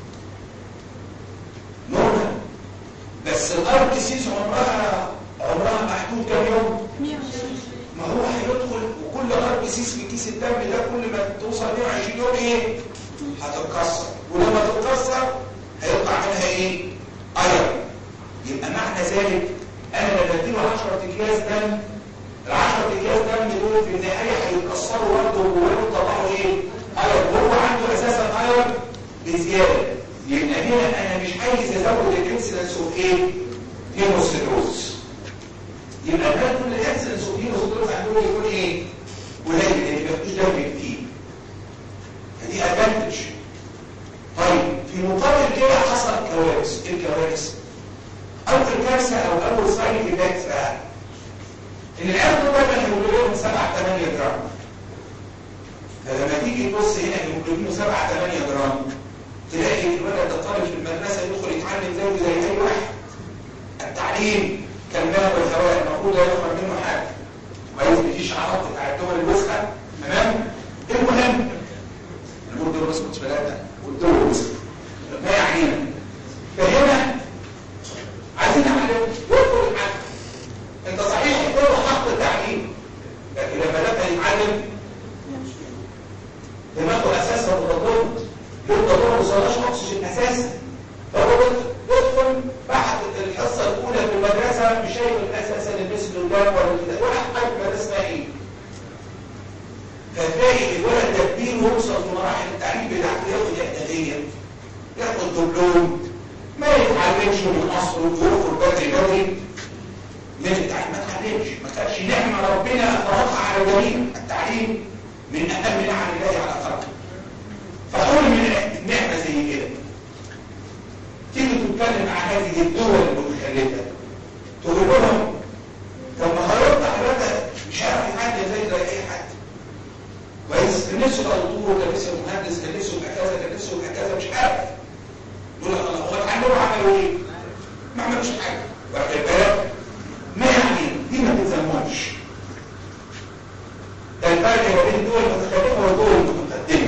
نورمال بس الار بي سيز عمرها عمرها محدود كام يوم 120 ما هو هيدخل وكل ار بي سيز في كيس الدم ده كل ما توصل 120 يوم ايه هتتكسر ولما تتكسر هيطلع منها ايه ايرون يبقى معنى ذلك انا لما بديله 10 اكياس دم ال 10 اكياس دم دول في النهايه هيتكسروا برضه ويطلعوا ايه ايرون وهو عنده اساسا ايرون بزياده يبقى هنا انا مش عايز ازود الانسيدنس اوف ايه هيموسيدروز يبقى ده كل الانسيدنس اوف هيموسيدروز عندهم يكون ايه قليل لان مفيش دم كتير فدي ادفانتج طيب في مقابل كده حصل كوارث ايه الكوارث اول كارثه او اول ساين افكت بقى ان العيال دول دايما هيموجلوبين 7 8 جرام فلما تيجي تبص هنا هيموجلوبينه 7 8 جرام تلاقي الولد الطالب في المدرسه يدخل يتعلم زيه زي اي واحد التعليم كالماء والهواء المفروض لا يخرج منه حاجه كويس مفيش عرض بتاع الدول الوسخه تمام المهم نقول دول الوسخه مش بلادنا والدول الوسخه ما يعنينا فهنا عايزين نعلم يدخل الحق انت صحيح يدخل حق التعليم لكن لما بدات يتعلم دماغه اساسا متضرر يبقى ما وصلناش اكسجين اساسا فهو يدخل بعد الحصه الاولى في المدرسه مش شايف اساسا المثل الباب ولا الكتاب ولا حاجه المدرسه اسمها ايه فتلاقي الولد ده كبير ويوصل في مراحل التعليم بتاعته ياخد اعداديه ياخد دبلوم ما يتعلمش من اصله ويخرج بدري بدري من التعليم ما اتعلمش ما كانش نعمه ربنا فرضها على الجميع التعليم من اهم نعم الله على خلقه فقول من نعمة زي كده تيجي تتكلم عن هذه الدول المتخلفة تقول لهم طب ما خرجت حضرتك مش عارف يتعلم زي زي اي حد كويس كان نفسه بقى دكتور كان نفسه مهندس كان نفسه يبقى كذا كان نفسه يبقى كذا مش عارف يقول لك الله هو اتعلموا عملوا ايه؟ ما عملوش حاجه واخد بالك؟ ما يعني دي ما تلزمهمش ده الفرق ما بين الدول المتخلفه والدول المتقدمه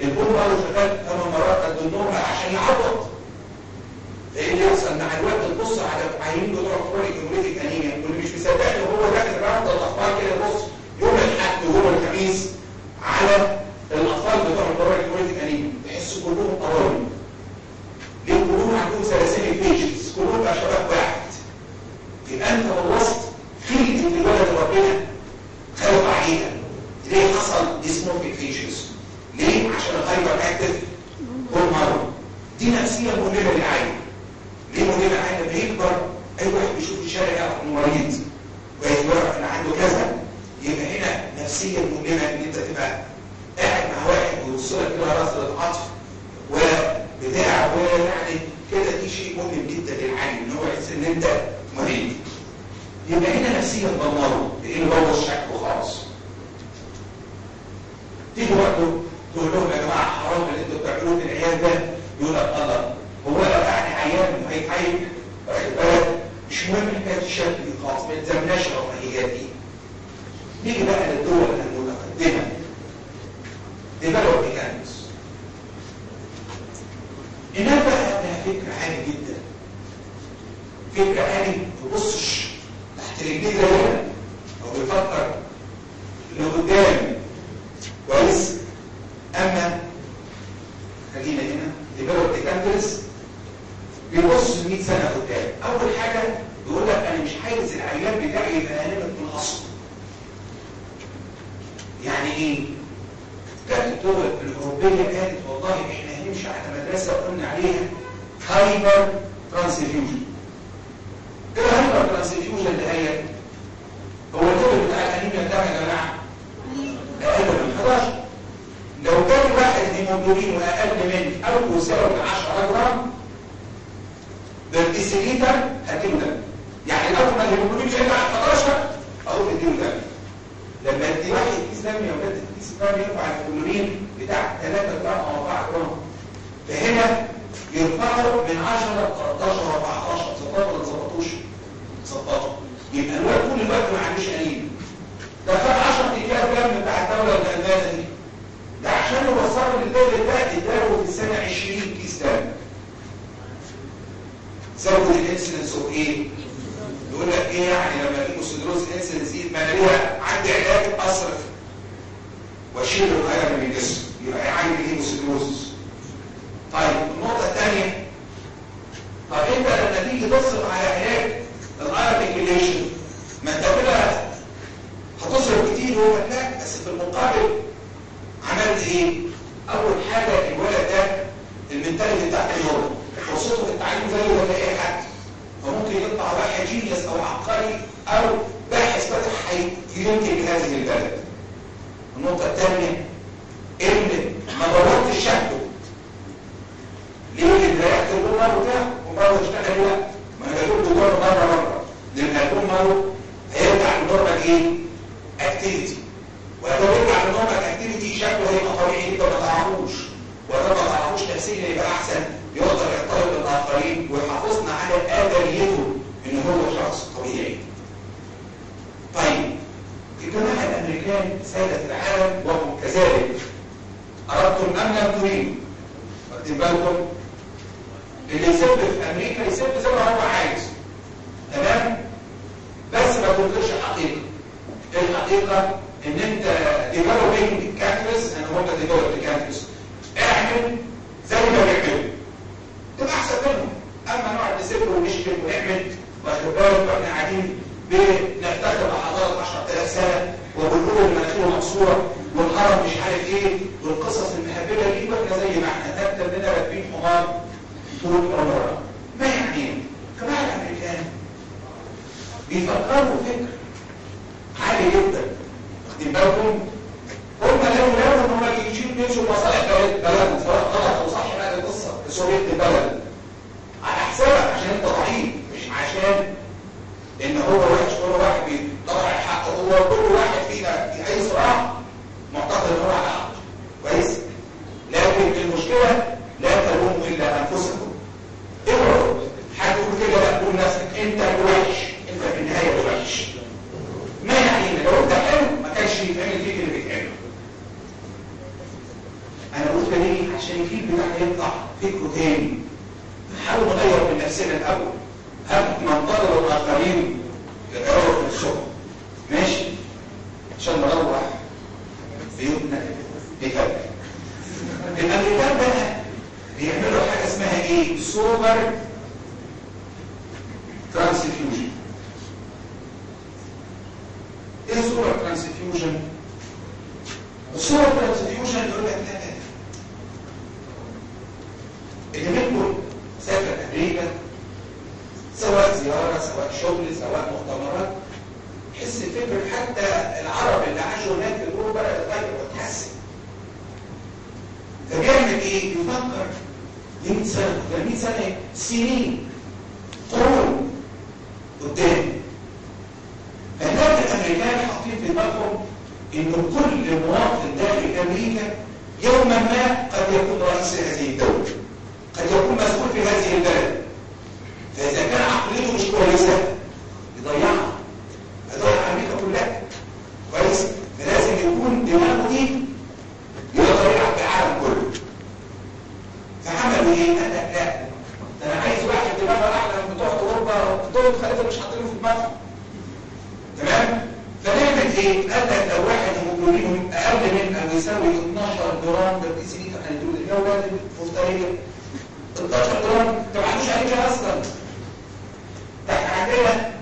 البول مارو شغال ثمان مرات قد النورمال عشان يعوض ايه اللي يحصل مع الوقت تبص على العيانين بتوع كرونيك هيموليتيك انيميا واللي مش مصدقني هو داخل الراوند الاخبار كده بص يوم الاحد ويوم الخميس على الاطفال بتوع كرونيك هيموليتيك انيميا تحس كلهم قوانين ليه كلهم عندهم سلاسل بيجز كلهم بقى شباب واحد يبقى انت بوظت فيلد اللي ولد ربنا خلق عليها ليه حصل ديسمورفيك فيتشرز ليه عشان الهايبر اكتف هرمون دي نفسيه مؤلمه للعين ليه مؤلمه للعين لما يكبر اي واحد بيشوف في الشارع يعرف انه مريض ويعرف ان عنده كذا يبقى هنا نفسيه مؤلمه ان انت تبقى قاعد مع واحد ويوصلك كده راس العطف وبتاع ويعني كده دي شيء مؤلم جدا للعين ان هو يحس ان انت مريض يبقى هنا نفسيا دمره لانه بوظ شكله خالص تيجي برضه تقول لهم يا جماعه حرام اللي انتوا بتعملوه في العيال ده يقول لك الله هو يعني عيان هيتعين واخد بالك مش مهم حكايه الشكل دي خالص ما يلزمناش الرفاهيات دي نيجي بقى للدول المتقدمه ديفلوب ميكانكس هناك بقى لها فكره عالي جدا فكره عالي ما تبصش تحت رجليه زي هنا هو بيفكر لقدام كويس اما خلينا هنا ديفلوب ديكانترز بيبص 100 سنه قدام اول حاجه بيقول لك انا مش عايز العيان بتاعي يبقى انيميك من اصله يعني ايه كانت الدول الاوروبيه قالت والله احنا هنمشي على مدرسه قلنا عليها هايبر ترانسفيوجن ايه الهايبر ترانسفيوجن اللي هي هو الليفل بتاع الانيميا بتاعه يا جماعه اقل من 11 لو كان واحد هيموجلوبين واقل من او يساوي 10 جرام بالديسيليتر هتبدا يعني اول ما الهيموجلوبين يبقى على 11 اقول اديله ده لما ادي واحد كيس دم يا ولاد الكيس دم يرفع الهيموجلوبين بتاع 3 جرام او 4 جرام فهنا يرفعه من 10 ل 13 14 16 ما تظبطوش 16 يبقى الوقت كل الوقت ما عندوش انيميا ده خد 10 ايام دم بتاع الدوله الغلبانه دي ده عشان يوصلوا للدول الباقي اداله في السنه 20 كيس دم زود الانسلنس اوف ايه؟ يقول لك ايه يعني لما الهيموسيدروز انسلنس يزيد ما انا ليها عندي علاج اصرف واشيل الغير من الجسم يبقى عندي الهيموسيدروز طيب النقطه الثانيه طب انت لما تيجي تصرف على علاج الايرون ريجوليشن ما انت كده هتصرف كتير هو لا بس في المقابل عملت ايه؟ اول حاجه الولد ده المنتاليتي بتاعته هو فرصته في التعليم زيه ولا اي حد فممكن يطلع واحد جينيوس او عبقري او باحث فتح ينتج هذه البلد النقطه الثانيه ان ما دورتش شكله ليه اللي ريحت الجمهور بتاعه ومره اشتغل لا ما انا جبت جمهور مره مره لان الجمهور هيرجع لنورمال ايه؟ اكتيفيتي ولو رجع لنورمال اكتيفيتي شكله هيبقى طبيعي انت ما تعرفوش ولو ما تعرفوش تفسير يبقى احسن يقدر يختلط بالاخرين ويحافظنا على ادميته ان هو شخص طبيعي. طيب الجماعه الامريكان ساده العالم وهم كذلك اردتم ام لم تريدوا؟ واخدين بالكم؟ اللي يسب في امريكا يسب زي ما هو عايز تمام؟ بس ما تنكرش الحقيقه. الحقيقه ان انت ديفلوبينج كاترس انا هم ديفلوبينج كاترس اعمل زي ما بيعملوا تبقى احسن منهم اما نقعد نسيب ونشكل ونعمل واخد بالك واحنا قاعدين بنفتخر بحضاره 10000 سنه وبنقول المناخير مقصوره والهرم مش عارف ايه والقصص المهبله دي واحنا زي ما احنا تبدا اننا راكبين حمار طول عمرنا ما يعني جماعه الامريكان بيفكروا فكر عالي جدا واخدين بالكم هم لو لو ان هم يجيبوا يمشوا مصالح بلدهم سواء غلط او صح بقى القصه سوريه البلد على حسابك عشان انت ضعيف مش عشان ان هو وحش كل واحد بيطلع الحق هو كل واحد فينا في اي صراع معتقد ان هو على حق كويس لكن المشكله لا تلوموا الا انفسكم اوعوا حد يقول كده لا قول نفسك انت الوحش انت في النهايه الوحش ما يعني لو انت حلو ما كانش يتعمل فيك ايه عشان الجيل بتاعنا يطلع فكره تاني نحاول نغير من نفسنا الاول قبل ما نضرر الاخرين يغيروا في نفسهم ماشي عشان نروح بيوتنا بكذا الامريكان بقى بيعملوا حاجه اسمها ايه سوبر ترانسفيوجن ايه سوبر ترانسفيوجن السوبر ترانسفيوجن يقول لك لا لا اللي منكم سافر امريكا سواء زياره سواء شغل سواء مؤتمرات يحس فكره حتى العرب اللي عاشوا هناك في اوروبا بدات تتغير وتتحسن فبيعمل ايه؟ يفكر 100 سنه 100 سنه سنين قرون قدام فهناك الامريكان حاطين في دماغهم ان كل مواطن داخل امريكا يوما ما قد يكون رئيس هذه الدوله قد يكون مسؤول في هذه البلد فاذا كان عقليته مش كويسه يضيعها يضيع امريكا كلها كويس فلازم يكون دماغه دي يقدر يلعب في العالم كله فعملوا ايه؟ قال لك لا ده انا عايز واحد دماغه احلى من بتوع اوروبا دول الخليفه مش حاطينه في دماغهم تمام؟ فنعمل ايه؟ قال لك لو واحد هيموجلوبينه اقل من او يساوي 12 جرام ده بي سي دي كان هيدول الجوله المفتريه 12 جرام انت ما عندوش عليك اصلا ده احنا عندنا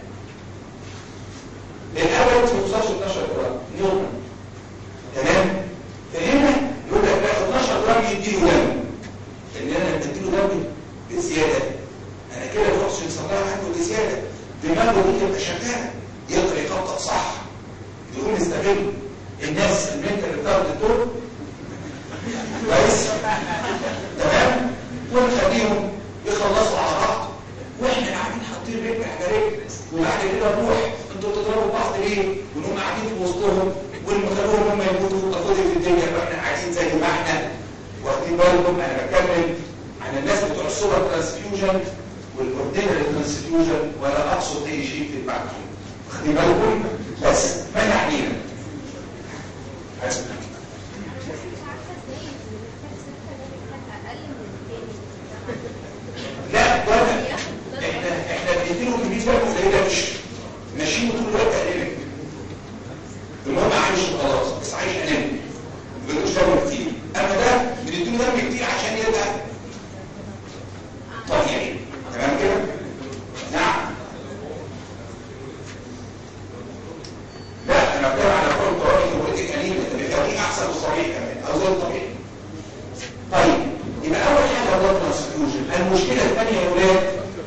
الاول ما توصلش 12 جرام نيوتن تمام؟ فهنا يقول لك لا 12 جرام يديله دم ان انا بديله دم بزياده انا كده الاكسجين صناعه عنده بزياده دماغه دي تبقى شغاله يقدر يخطط صح يقوم يستغل الناس المنتال اللي بتاخد الدور كويس تمام ونخليهم يخلصوا على بعض واحنا قاعدين حاطين رجل على رجل وبعد كده نروح انتوا بتضربوا بعض ليه؟ ونقوم قاعدين في وسطهم ونخلوهم هم يموتوا اخدوا في الدنيا واحنا قاعدين زي ما احنا واخدين بالكم انا بتكلم عن الناس بتوع السوبر ترانسفيوجن والاوردينري ترانسفيوجن ولا اقصد اي شيء في البعض واخدين بالكم بس ما يعنينا لا ولا احنا احنا بنديله كميه وقت قليله مش ماشيين طول الوقت قليله المهم عايش وخلاص بس عايش انام ما بيقولوش دم كتير اما ده بنديله دم كتير عشان يبقى طبيعي تمام كده نعم لا انا بتكلم على كل طريقه وبوليتيك انيميا ده بيخليه احسن وصحيح كمان او زي الطبيعي طيب يبقى اول حاجه هو ترانسفيوجن المشكله الثانيه يا ولاد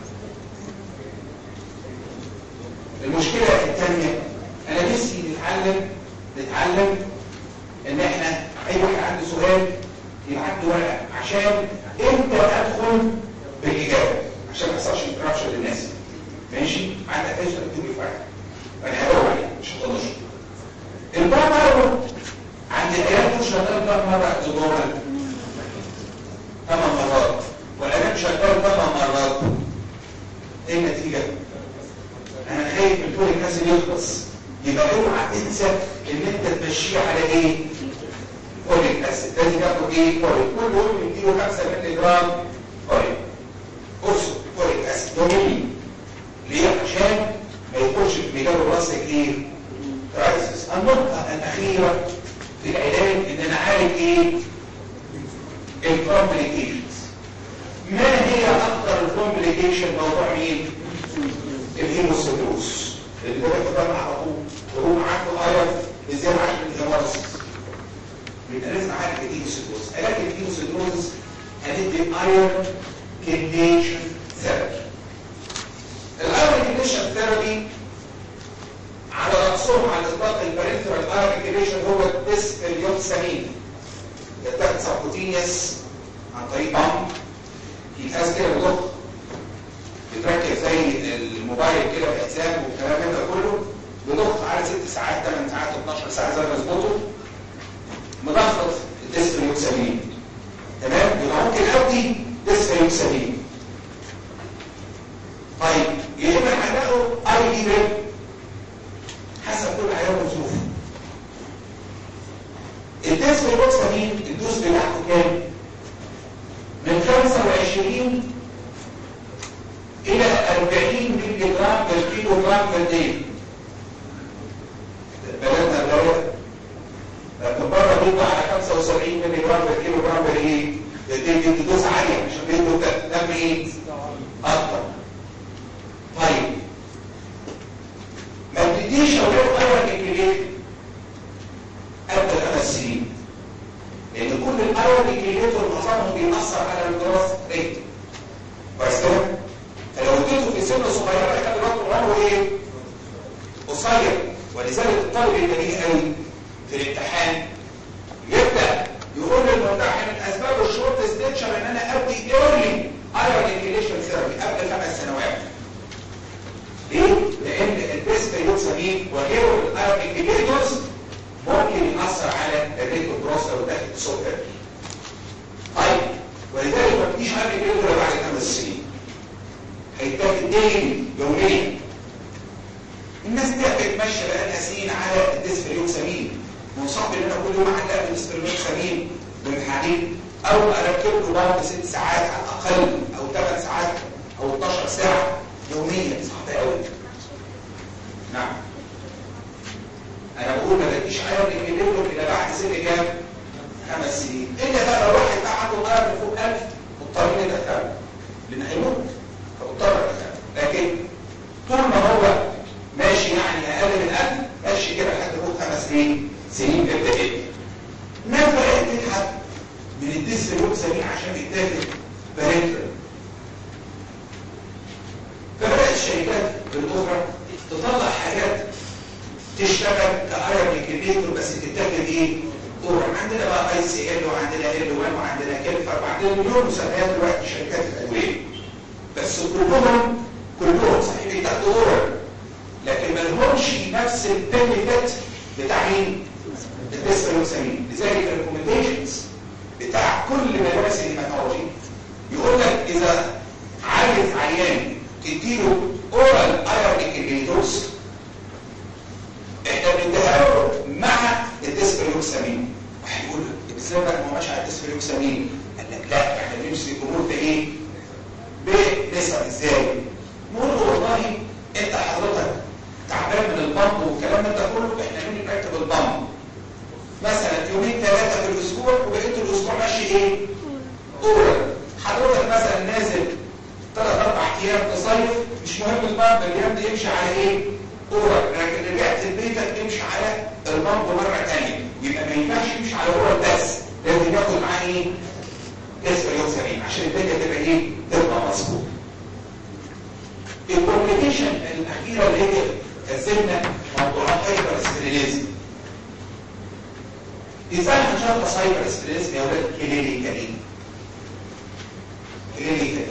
المشكله الثانيه انا نفسي نتعلم نتعلم ان احنا اي واحد عنده سؤال يبعت له ورقه عشان امتى ادخل بالاجابه عشان ما يحصلش انتراكشن للناس ماشي عندك اي سؤال تكتب لي في ورقه انا هدور عليه مش هطنشه البامر عند العيال مش شغال كام مره ابزومال ثمان مرات والعيال شغال ثمان مرات ايه النتيجه؟ انا خايف من طول الناس يخلص يبقى اوعى تنسى ان انت تمشيه على ايه؟ فوليك اسيد لازم ياخد ايه؟ فوليك كل يوم يديله 5 مللي جرام فوليك اقصد فوليك اسيد يوميا ليه؟ عشان ما يخش في مجال راسك ايه؟ كرايسيس النقطة الأخيرة في العلاج إن أنا عارف إيه؟ الكومبليكيشنز ما هي أكثر الكومبليكيشن موضوع مين؟ الهيموسيدروس اللي هو كمان على طول وهو عنده ايرون ازاي عشان الهيمورسيس يبقى لازم اعالج الهيموسيدروس علاج الهيموسيدروس هندي ايرون كينيشن ثيرابي الايرون كينيشن ثيرابي على رأسهم على اطلاق البرينثرال ايرون كينيشن هو الديسبريوكسامين يتاخد سبكوتينيوس عن طريق بامب يتقاس كده بضغط بتركب زي الموبايل كده بحساب والكلام ده كله بضغط على 6 ساعات 8 ساعات 12 ساعه زي ما يظبطه مضغط الديسفريوكسامين تمام يبقى ممكن ادي ديسفريوكسامين طيب يا اما هنلاقوا اي دي ريب حسب كل عيان وظروفه الديسفريوكسامين الدوز بتاعته كام؟ 20 الى 40 مللي جرام بر كيلو جرام بر دي بلدنا بلد لكن بره بيطلع على 75 مللي جرام بر كيلو جرام بر ايه دي دي دوز عاليه عشان بيدوا دم ايه اكتر طيب ما تديش اولاد اول انجليزي قبل خمس سنين لان كل الاول انجليزي معظمهم بيأثر على الجراس ريت كويس كده فلو اديته في سن صغيره كان الوقت عمره ايه قصير ولذلك الطالب الجميل قوي في الامتحان يبدا يقول للممتحن من اسباب الشورت ستيتشر ان انا ابدي ايرلي ايرون انجليشن ثيرابي قبل خمس سنوات ليه؟ لان البيسبريوكسامين وغيره الايرون انجليتورز ممكن يأثر على الريت البروس لو داخل السكر طيب ولذلك ما تجيش ايرون انجليتور بعد خمس سنين هيتاخد دين يوميا الناس دي بتمشي بقالها سنين على الديسبريوكسامين منصب ان انا كل يوم اعلق بالديسبريوكسامين بالحديد او اركب له ضغط ست ساعات على الاقل او ثمان ساعات او 12 ساعه يوميا صعب قوي نعم انا بقول ما بديش ايرون انهبيتور الا بعد سن كام خمس سنين الا بقى لو واحد بقى عنده ضغط فوق 1000 مضطرين ندخله لان هيموت فمضطر ادخله لكن طول ما هو ماشي يعني اقل من 1000 ماشي كده لحد فوق خمس سنين سنين تبدا ايه ما بقى تتحد من الديسبريوكسامين عشان يتاخد بارنترال فبدات الشركات الاخرى تطلع حاجات تشتغل كايرون انكيبيتور بس تتاخد ايه دور عندنا بقى اي سي ال وعندنا ال 1 وعندنا كلفر وعندنا مليون مسميات دلوقتي شركات الادويه بس كلهم كلهم صحيح بيتاخدوا دور لكن ما لهمش نفس البنفيت بتاع مين؟ الديسبريوكسامين لذلك الريكومنديشنز بتاع كل مدارس الهيماتولوجي يقول لك اذا عايز عيان تديله اورال ايرون انكيبيتورز احنا بنديها له مع الديسبريوكسامين واحد يقول لك ازاي بقى ما ماشي على الديسبريوكسامين قال لك لا احنا بنمسك الامور ده ايه؟ بنسب ازاي؟ نقول له والله انت حضرتك تعبان من البمب والكلام ده كله احنا مين نركب البمب مثلا يومين ثلاثه في الاسبوع وبقيت الاسبوع ماشي ايه؟ اورال حضرتك مثلا نازل ثلاث اربع ايام تصيف مش مهم البمب الايام دي يمشي على ايه؟ اورال لكن رجعت لبيتك تمشي على البمب مره ثانيه يبقى ما ينفعش يمشي على اورال بس لازم ياخد معاه ايه؟ اسبريوكسامين عشان الدنيا تبقى ايه؟ تبقى مظبوطه الكومبليكيشن الاخيره اللي هي كسبنا موضوع هايبر اسبرينيزم ازاي هنشخص هايبر اسبرينيزم يا ولاد كلينيكالي كلينيكالي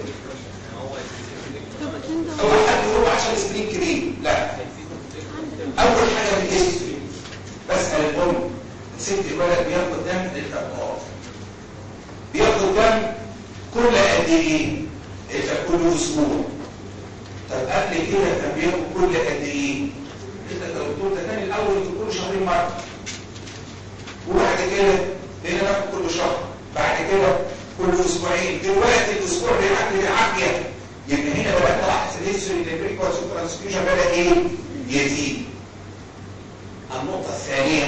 هو حد يقول عشان سبرين كريم لا اول حاجه الهيستوري بسال الام ست الولد بياخد دم للتقاط بياخد دم كل قد ايه كل اسبوع طب قبل كده كان بياخد كل قد ايه انت الدكتور ده كان الاول كل شهرين مره وبعد كده بقينا ناخد كل شهر بعد كده كل اسبوعين دلوقتي الاسبوع بيعدي بالعافيه يبقى هنا بدات الاحظ الهيستوري ان البريكورس ترانسفيوجن بدا ايه يزيد النقطه الثانيه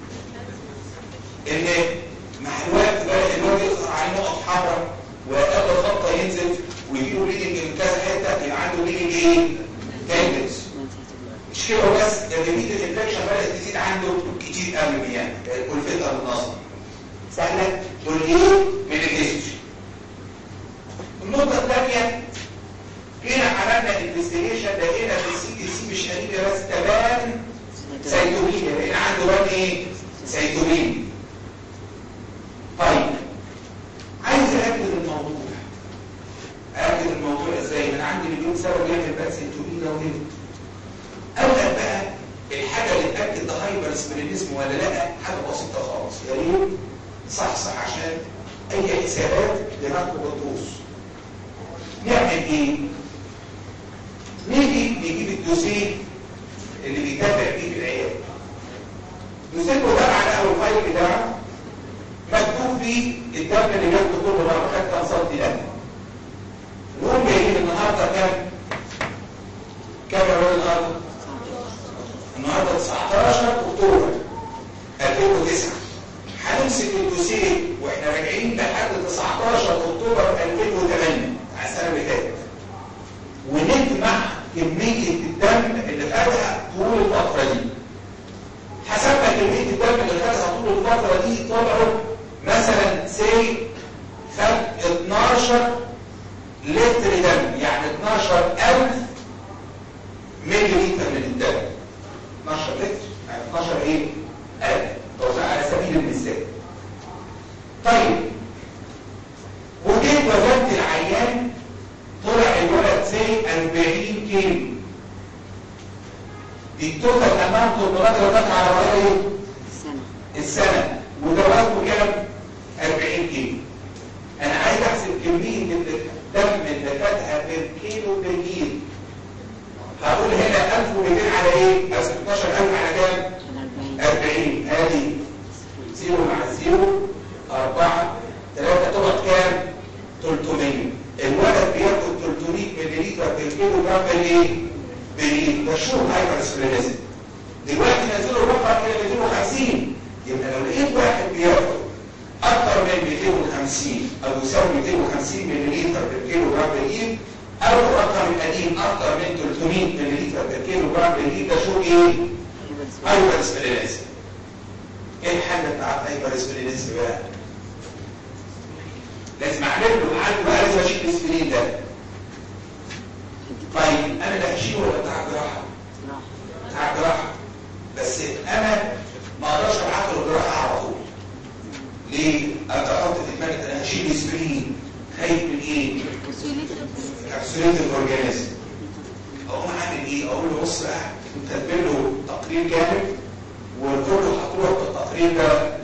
ان مع الوقت بدا الواد يظهر عليه نقط حمراء وقبل الخطه ينزل ويجيله ليدنج من كذا حته يبقى عنده ليدنج ايه؟ تندنس مش كده وبس ده الريميد الانفكشن بدات تزيد عنده كتير قوي يعني والفتره النظر سهله دول ايه؟ من الهيستوري النقطه الثانيه هنا عملنا انفستيجيشن لقينا في السي دي سي مش قريبه بس كمان سيتومين لقينا عنده بقى ايه؟ سيتومين طيب عايز اكد الموضوع اكد الموضوع ازاي؟ انا عندي مليون سبب يعمل بقى سيتومين ده وهنا اولا بقى الحاجه اللي تاكد ده هايبر سبرينيزم ولا لا حاجه بسيطه خالص يا ريت صح صح عشان اي حسابات دماغكم بتبوظ نعمل ايه؟ نيجي نجيب الدوسيه اللي بيتابع بيه في العياده دوسيه ده على اول فايل بتاعه مكتوب فيه الدم اللي جابته كل مره خد كام سنتي دم كيلو دي التوتال اماونت الدولار اللي دفع على مدار ايه؟ سنة السنه ودوراته كام؟ 40 كيلو انا عايز احسب كميه الدم اللي فاتها بير كيلو بالكيلو هقول هنا 1200 على ايه؟ او 16000 على كام؟ على 40 40 ادي زيرو مع زيرو 4 3 تبقى كام؟ 300 الولد بياخد 300 مللي بالكيلو جرام بالايه؟ بالايه؟ ده شو هايبر سبلينيزم دلوقتي نزلوا الرقم الى 250 يبقى لو لقيت واحد بياخد اكثر من 250 او يساوي 250 مللي بالكيلو جرام بالايه؟ او الرقم القديم اكثر من 300 مللي بالكيلو جرام بالايه ده شو ايه؟ هايبر سبلينيزم ايه الحل بتاع الهايبر سبلينيزم بقى؟ لازم اعمل له حل بقى لازم اشيل السبلين ده طيب انا اللي هشيله ولا بتاع جراحه؟ بتاع جراحه بس انا ما اقدرش ابعت له الجراحه على طول ليه؟ انت احط في دماغك انا هشيل السبلين خايف من ايه؟ كبسوليت الاورجانيزم اقوم عامل ايه؟ اقول له بص بقى كاتبين له تقرير كامل وقلت له هتروح بالتقرير ده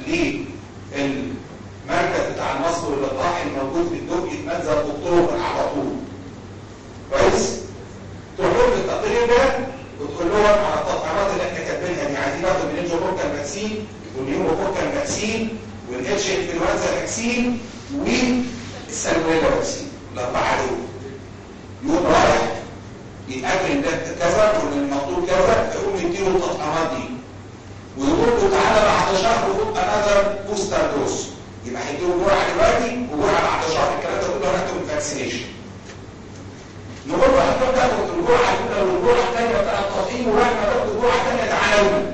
للمركز بتاع المصل واللقاح الموجود في الدق يتمنزل دكتور على طول كويس؟ تروح له بالتقرير ده وتقول لهم على التطعيمات اللي احنا كاتبينها دي عايزين ناخد منينجو بوركال فاكسين والنيومو بوركال فاكسين والاتش انفلونزا فاكسين والسالمونيلا فاكسين الاربعه دول يقوم رايح يتاكد ان ده كذا وان المطلوب كذا فيقوم يديله التطعيمات دي ويقول له تعالى بعد شهر خد انذر بوستر دوز يبقى هيديله جرعه دلوقتي وجرعه بعد شهر الكلام ده كله هناخده من الفاكسينيشن نقول له هتروح تاخد الجرعه الاولى والجرعه الثانيه بتاع التطعيم وبعد ما تاخد الجرعه الثانيه تعالى لنا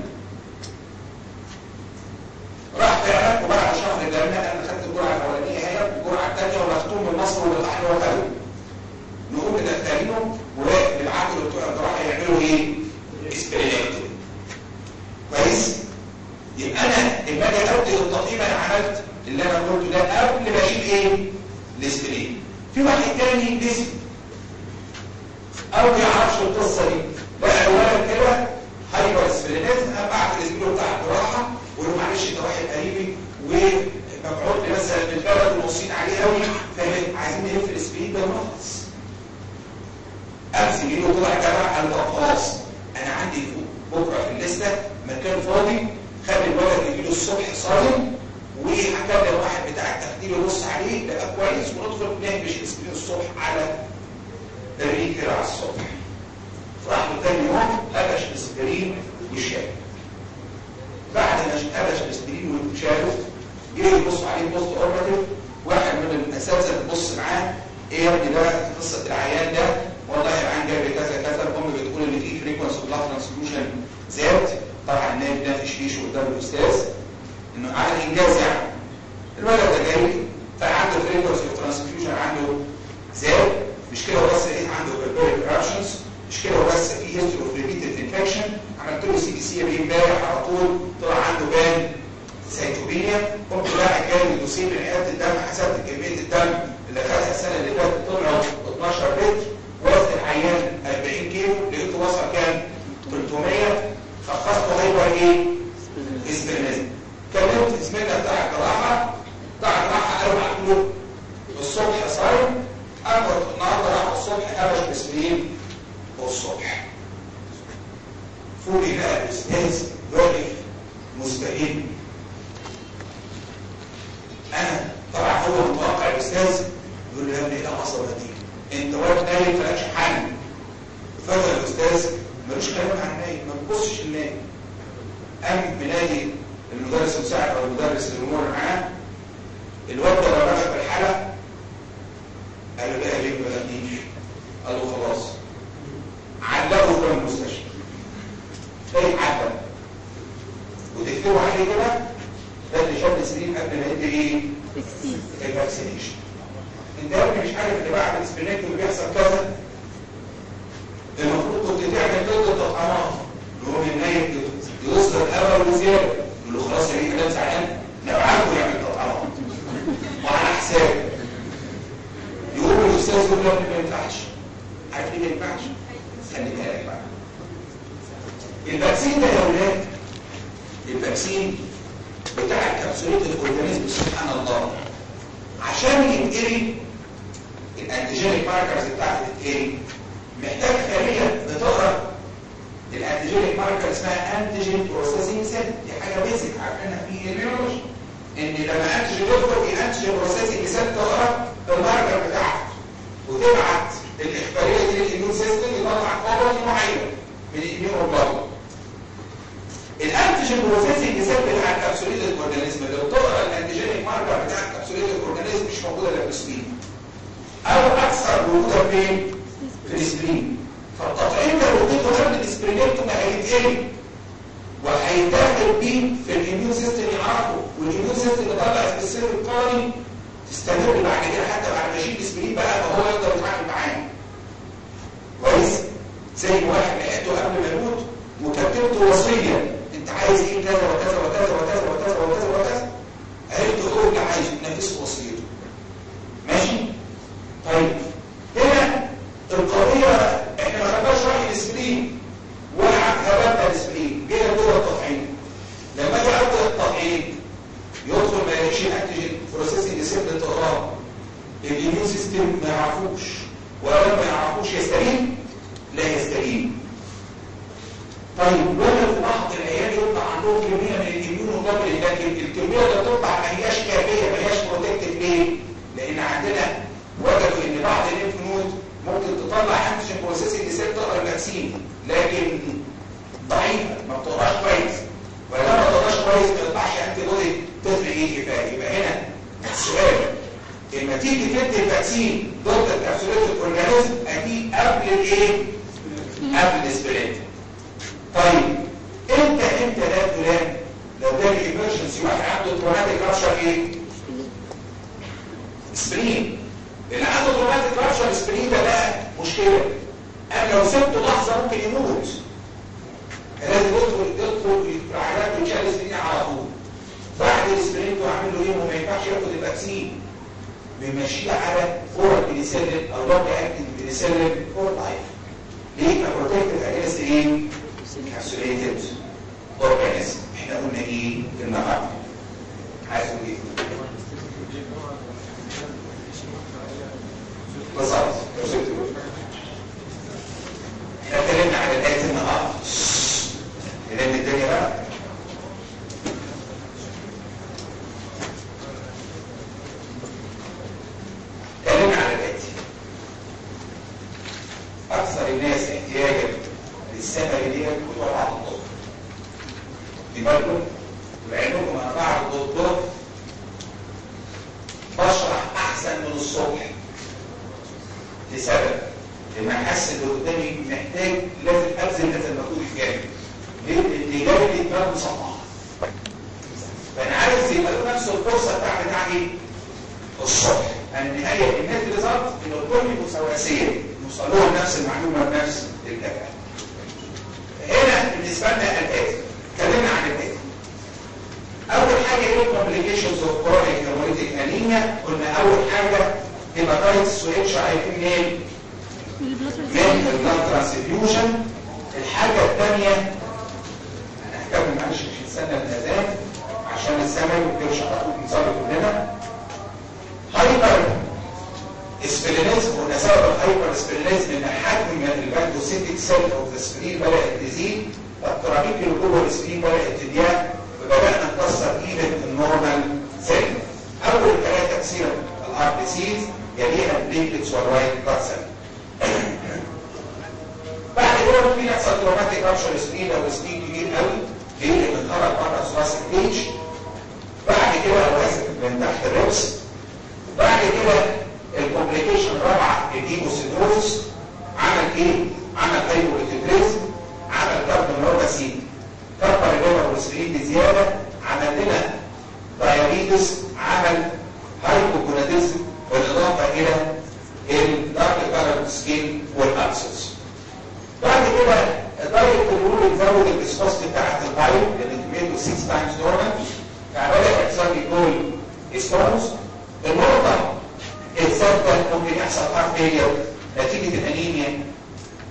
راح فعلا وبعد شهر جالنا انا خدت الجرعه الاولانيه اهي الجرعه الثانيه ومختوم من مصر واللقاح اللي هو خده نقوم مدخلينه وبالعقل بتوع الجراحه يعملوا ايه؟ اسبرينكتومي كويس؟ يبقى انا لما اجي ابدا التطعيم انا عملت اللي انا قلته ده قبل ما اشيل ايه؟ الاسبرين في واحد تاني جسم او ما يعرفش القصه دي بقى اولا كده هايبر اسبرينيزم انا بعت الاسبرين بتاع الجراحه ويقول له معلش انت واحد قريبي ومبعوث لي مثلا من البلد وموصين عليه قوي فعايزين نلف الاسبرين ده ونخلص امس جه له طلع جماعه قال طب خلاص انا عندي بكره في الليسته مكان فاضي خلي الولد يجي له الصبح صايم وهكلم واحد بتاع التخدير يبص عليه لقى كويس وندخل نهبش الاسبرين الصبح على الريق كده على الصبح راح له تاني يوم قلش الاسبرين وشال بعد ما قلش الاسبرين وشاله جه يبص عليه بوست اوربيتال واحد من الاساتذه بتبص معاه ايه يا ابني ده قصه العيان ده والله العيان جاب كذا كذا الام بتقول ان في فريكونسي بلاد ترانسفيوجن زاد طبعا النايب ده في شيش قدام الاستاذ انه على انجاز يعني الولد ده جاي فعنده فريكونسي ترانسفيوجن عنده زاد مش كده بس لقيت عنده بيربيريك رابشنز مش كده بس في هيستوري اوف ريبيتد انفكشن عملت له سي بي سي بي امبارح على طول طلع عنده بان سيتوبينيا قمت رايح جاي الدوسيه من عياده الدم حسبت كميه الدم اللي خدها السنه اللي فاتت طلعوا 12 لتر وزن العيان 40 كيلو لقيته وصل كام 300 فخصته هيبقى ايه اسبرينيزم كلمت زميلنا بتاع الجراحه بتاع الجراحه قالوا له الصبح صايم انا النهارده راح الصبح قبش بسمين والصبح فوقي بقى الاستاذ واقف مستهين انا طبعا هو متوقع الاستاذ يقول له يا ابني ايه العصبه دي انت واقف نايم فلاش حل فجاه الاستاذ ملوش كلام عن النايم ما بيبصش النايم قام بنادي المدرس المساعد او المدرس اللي بيمر معاه الواد ده لما في الحلقه قال له بقى ليه ما غنيش قال له خلاص علقه في المستشفى ده يتعلم وتكتبوا عليه كده ده اللي شاب سنين قبل ما يدي ايه الفاكسينيشن انت يا ابني مش عارف اللي بعد الاسبرينيت اللي بيحصل كذا المفروض كنت تعمل ضد التطعيمات اللي هو من نايم يصدر الامل وزياده يقول له خلاص يا ريت كلام زعلان لا عارفه يعمل تطعيمات وعلى حسابه يقول الاستاذ يقول له ما ينفعش عارف ليه ما ينفعش خليها لك بقى الفاكسين ده يا ولاد الفاكسين بتاع الكبسولات الاورجانيزم سبحان الله عشان ينقري الانتيجينيك ماركرز بتاعت التاني محتاج خليه بتقرا الانتيجينيك ماركر اسمها انتيجين بروسيسنج سيل دي حاجه بيزك عارفينها في البيولوجي ان لما انتيجين يدخل في انتيجين بروسيسنج سيل تقرا الماركر بتاعته وتبعت الاخباريه دي للاميون سيستم يطلع كوبري معين من الاميون بلاد الانتيجين بروسيسنج سيل بتاع الكبسوليت الاورجانيزم لو تقرا الانتيجينيك ماركر بتاع الكبسوليت الاورجانيزم مش موجوده الا في السبين او اكثر موجوده فين في السبين فالتطعيم لو اديته قبل الاسبرينيتوم هيتقل وهيتاخد بيه في الاميون سيستم يعرفه والاميون سيستم يطلع سبيسيفيك قاري تستمر بعد كده حتى بعد ما يشيل الاسبرين بقى فهو يقدر يتعامل معاه كويس زي واحد لقيته قبل ما يموت وكتبت وصيه انت عايز ايه كذا وكذا وكذا وكذا وكذا وكذا وكذا قالت له هو اللي عايزه نفذ وصيته ماشي طيب هنا القضيه احنا ما خدناش راي الاسبرين ولا هبطنا الاسبرين جينا جوه التطعيم لما اجي ابدا التطعيم يدخل ما يلاقيش انتيجين بروسيسنج سيل تقراه الاميون سيستم ما يعرفوش ولما ما يعرفوش يستجيب لا يستجيب طيب ولا في بعض العيال يطلع عندهم كميه من الاميون جلوبولين لكن الكميه اللي بتطلع ما هياش كافيه ما هياش بروتكتيف ليه؟ لان عندنا وجدوا ان بعض الليمف نود ممكن تطلع انتيجين بروسيسنج سيل تقرا الفاكسين لكن ضعيفه ما بتقراش كويس ولما ما تقراش كويس ما تطلعش انتي بودي تفرق ايه كفايه يبقى هنا السؤال لما تيجي تدي الفاكسين ضد الكبسولات الاورجانيزم اكيد قبل الايه؟ قبل الاسبرين طيب امتى امتى ده فلان لو ده الايمرجنسي واحد عنده تروماتيك رابشر ايه؟ سبرين اللي عنده تروماتيك رابشر سبرين ده بقى مشكله انا لو سبته لحظه ممكن يموت لازم يدخل يدخل علاج ويشال سبرين على طول بعد السبرين واعمل له ايه وما ينفعش ياخد الفاكسين بيمشيه على فور بنسلين او لونج اكتنج بنسلين فور لايف ليه كبروتكتيف اجينست ايه؟ كابسوليتد اورجانيزم احنا قلنا ايه النهارده عايز اقول ايه؟ بالظبط احنا اتكلمنا عن الايات النهارده نلم الدنيا بقى اتكلمنا عن الاتي اكثر الناس احتياجا للسفر ديت بتوع بعض الطب بالكم ولعلمكم انا بعض الدكتور بشرح احسن من الصبح لسبب ان احس اللي قدامي محتاج لازم ابذل هذا المجهود الجامد ليه؟ لان جاي لي دماغ مصنعه فانا عايز يبقى له نفس الفرصه بتاع بتاع ايه؟ الصبح انا النهايه الناس ريزلت ان الكل مساواسيه يوصل لهم نفس المعلومه بنفس الكفاءه هنا بالنسبه لنا الاتي اتكلمنا عن الاتي اول حاجه ايه الكومبليكيشنز اوف كرونيك هيموليتيك انيميا قلنا اول حاجه هيباتايتس واتش اي في منين من البلاد ترانسفيوجن الحاجه الثانيه انا هكمل معلش مش هنستنى الاذان عشان الزمن وبيمشي على طول نصلي كلنا هايبر اسبلينيزم قلنا سبب الهايبر اسبلينيزم ان حجم الباندوسيتيك سيل اوف ذا سبرين بدات تزيد الترابيك اللي جوه السبرين بدات تضيق وبدانا نكسر ايفن النورمال سيل اول ثلاثه تكسير الار بي سيز يليها البليتلتس والوايت بلاد سيل بعد كده ممكن يحصل تروماتيك رابشر سبرين او سبرين كبير قوي ليه؟ لان خرج بره ثراسيك بيج بعد كده او من تحت الربس بعد كده الكومبليكيشن الرابعه الهيموسيدروز عمل ايه؟ عمل هايبوريتيدريزم عمل كاربونوباسي كبر الليفر والسرين بزياده عمل لنا دايابيتس عمل هايبوكوناديزم بالاضافه الى الدارك كارب سكين والابسس بعد كده الدايت كنترول يزود الاسفوست بتاعت البايو لان كميته 6 تايمز نورمال فبدا يحصل لي كول اسفوست النقطه الثالثه ممكن يحصل هارت فيلير نتيجه الانيميا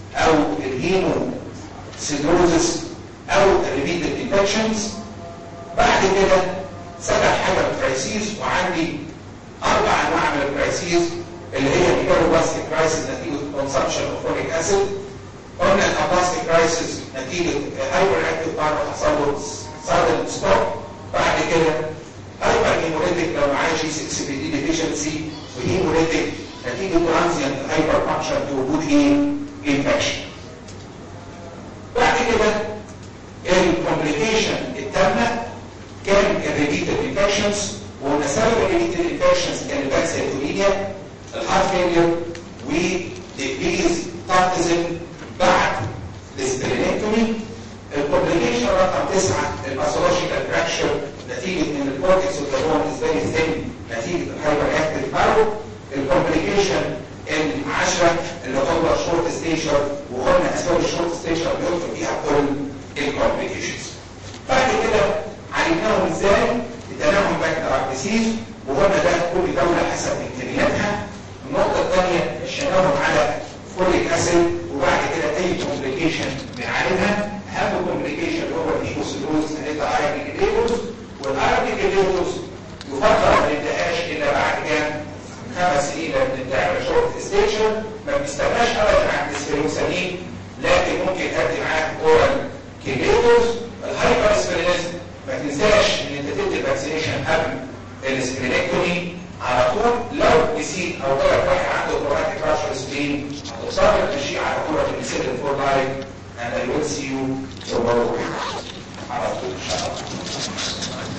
او الهيمو سيدروزس او الريبيتد انفكشنز بعد كده سبع حاجه الكرايسيس وعندي اربع انواع من الكرايسيس اللي هي الكاروباستيك كرايسيس نتيجه كونسبشن اوف فوليك اسيد قلنا الاباستيك كرايسيس نتيجه هايبر اكتيف بار حصل له سادن ستوب بعد كده هايبر هيموريتيك لو معاه جي 6 بي دي ديفيشنسي وهيموريتيك نتيجه ترانزيانت هايبر فانكشن بوجود ايه؟ انفكشن بعد كده الكومبليكيشن التامه كان الريبيتد انفكشنز وقلنا سبب الريبيتد انفكشنز كان الباكسيتولينيا الهارت فيلير وديكريز تارتزم بعد السبلينكتومي الكومبليكيشن رقم تسعه الباثولوجيكال فراكشر نتيجه ان الكورتكس والكربون از فيري ثين نتيجه الهايبر اكتيف مارو الكومبليكيشن العشره اللي هو شورت ستيشر وقلنا اسباب الشورت ستيشر بيدخل فيها كل الكومبليكيشنز بعد كده عالجناهم ازاي؟ اديناهم باك ديسيز وقلنا ده كل دوله حسب امكانياتها النقطه الثانيه مشيناهم على فوليك اسيد وبعد كده اي كومبليكيشن بنعالجها اهم كومبليكيشن اللي هو الايكوسيدوز هنبقى ايرون كليبوس والايرون كليبوس يفضل ما ننتهاش الا بعد كام خمس سنين لما ننتهي شورت ستيشن ما بنستناش ابدا عند السيروسانين لكن ممكن تدي معاه اورال كليبوس الهايبر سبرينيزم ما تنساش ان انت تدي فاكسينيشن قبل السبرينكتومي على طول لو نسيت او طلع واحد عنده كرونيك راشر سبين هتصاب تمشي على طول في السيلن فور لايف and I will see you tomorrow على طول ان شاء الله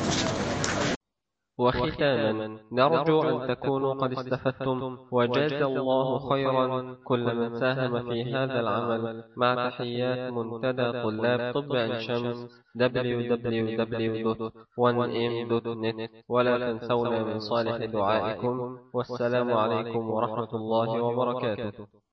وختاما نرجو أن تكونوا قد استفدتم وجاز الله خيرا كل من ساهم في هذا العمل مع تحيات منتدى طلاب طب عين شمس www.1m.net ولا تنسونا من صالح دعائكم والسلام عليكم ورحمة الله وبركاته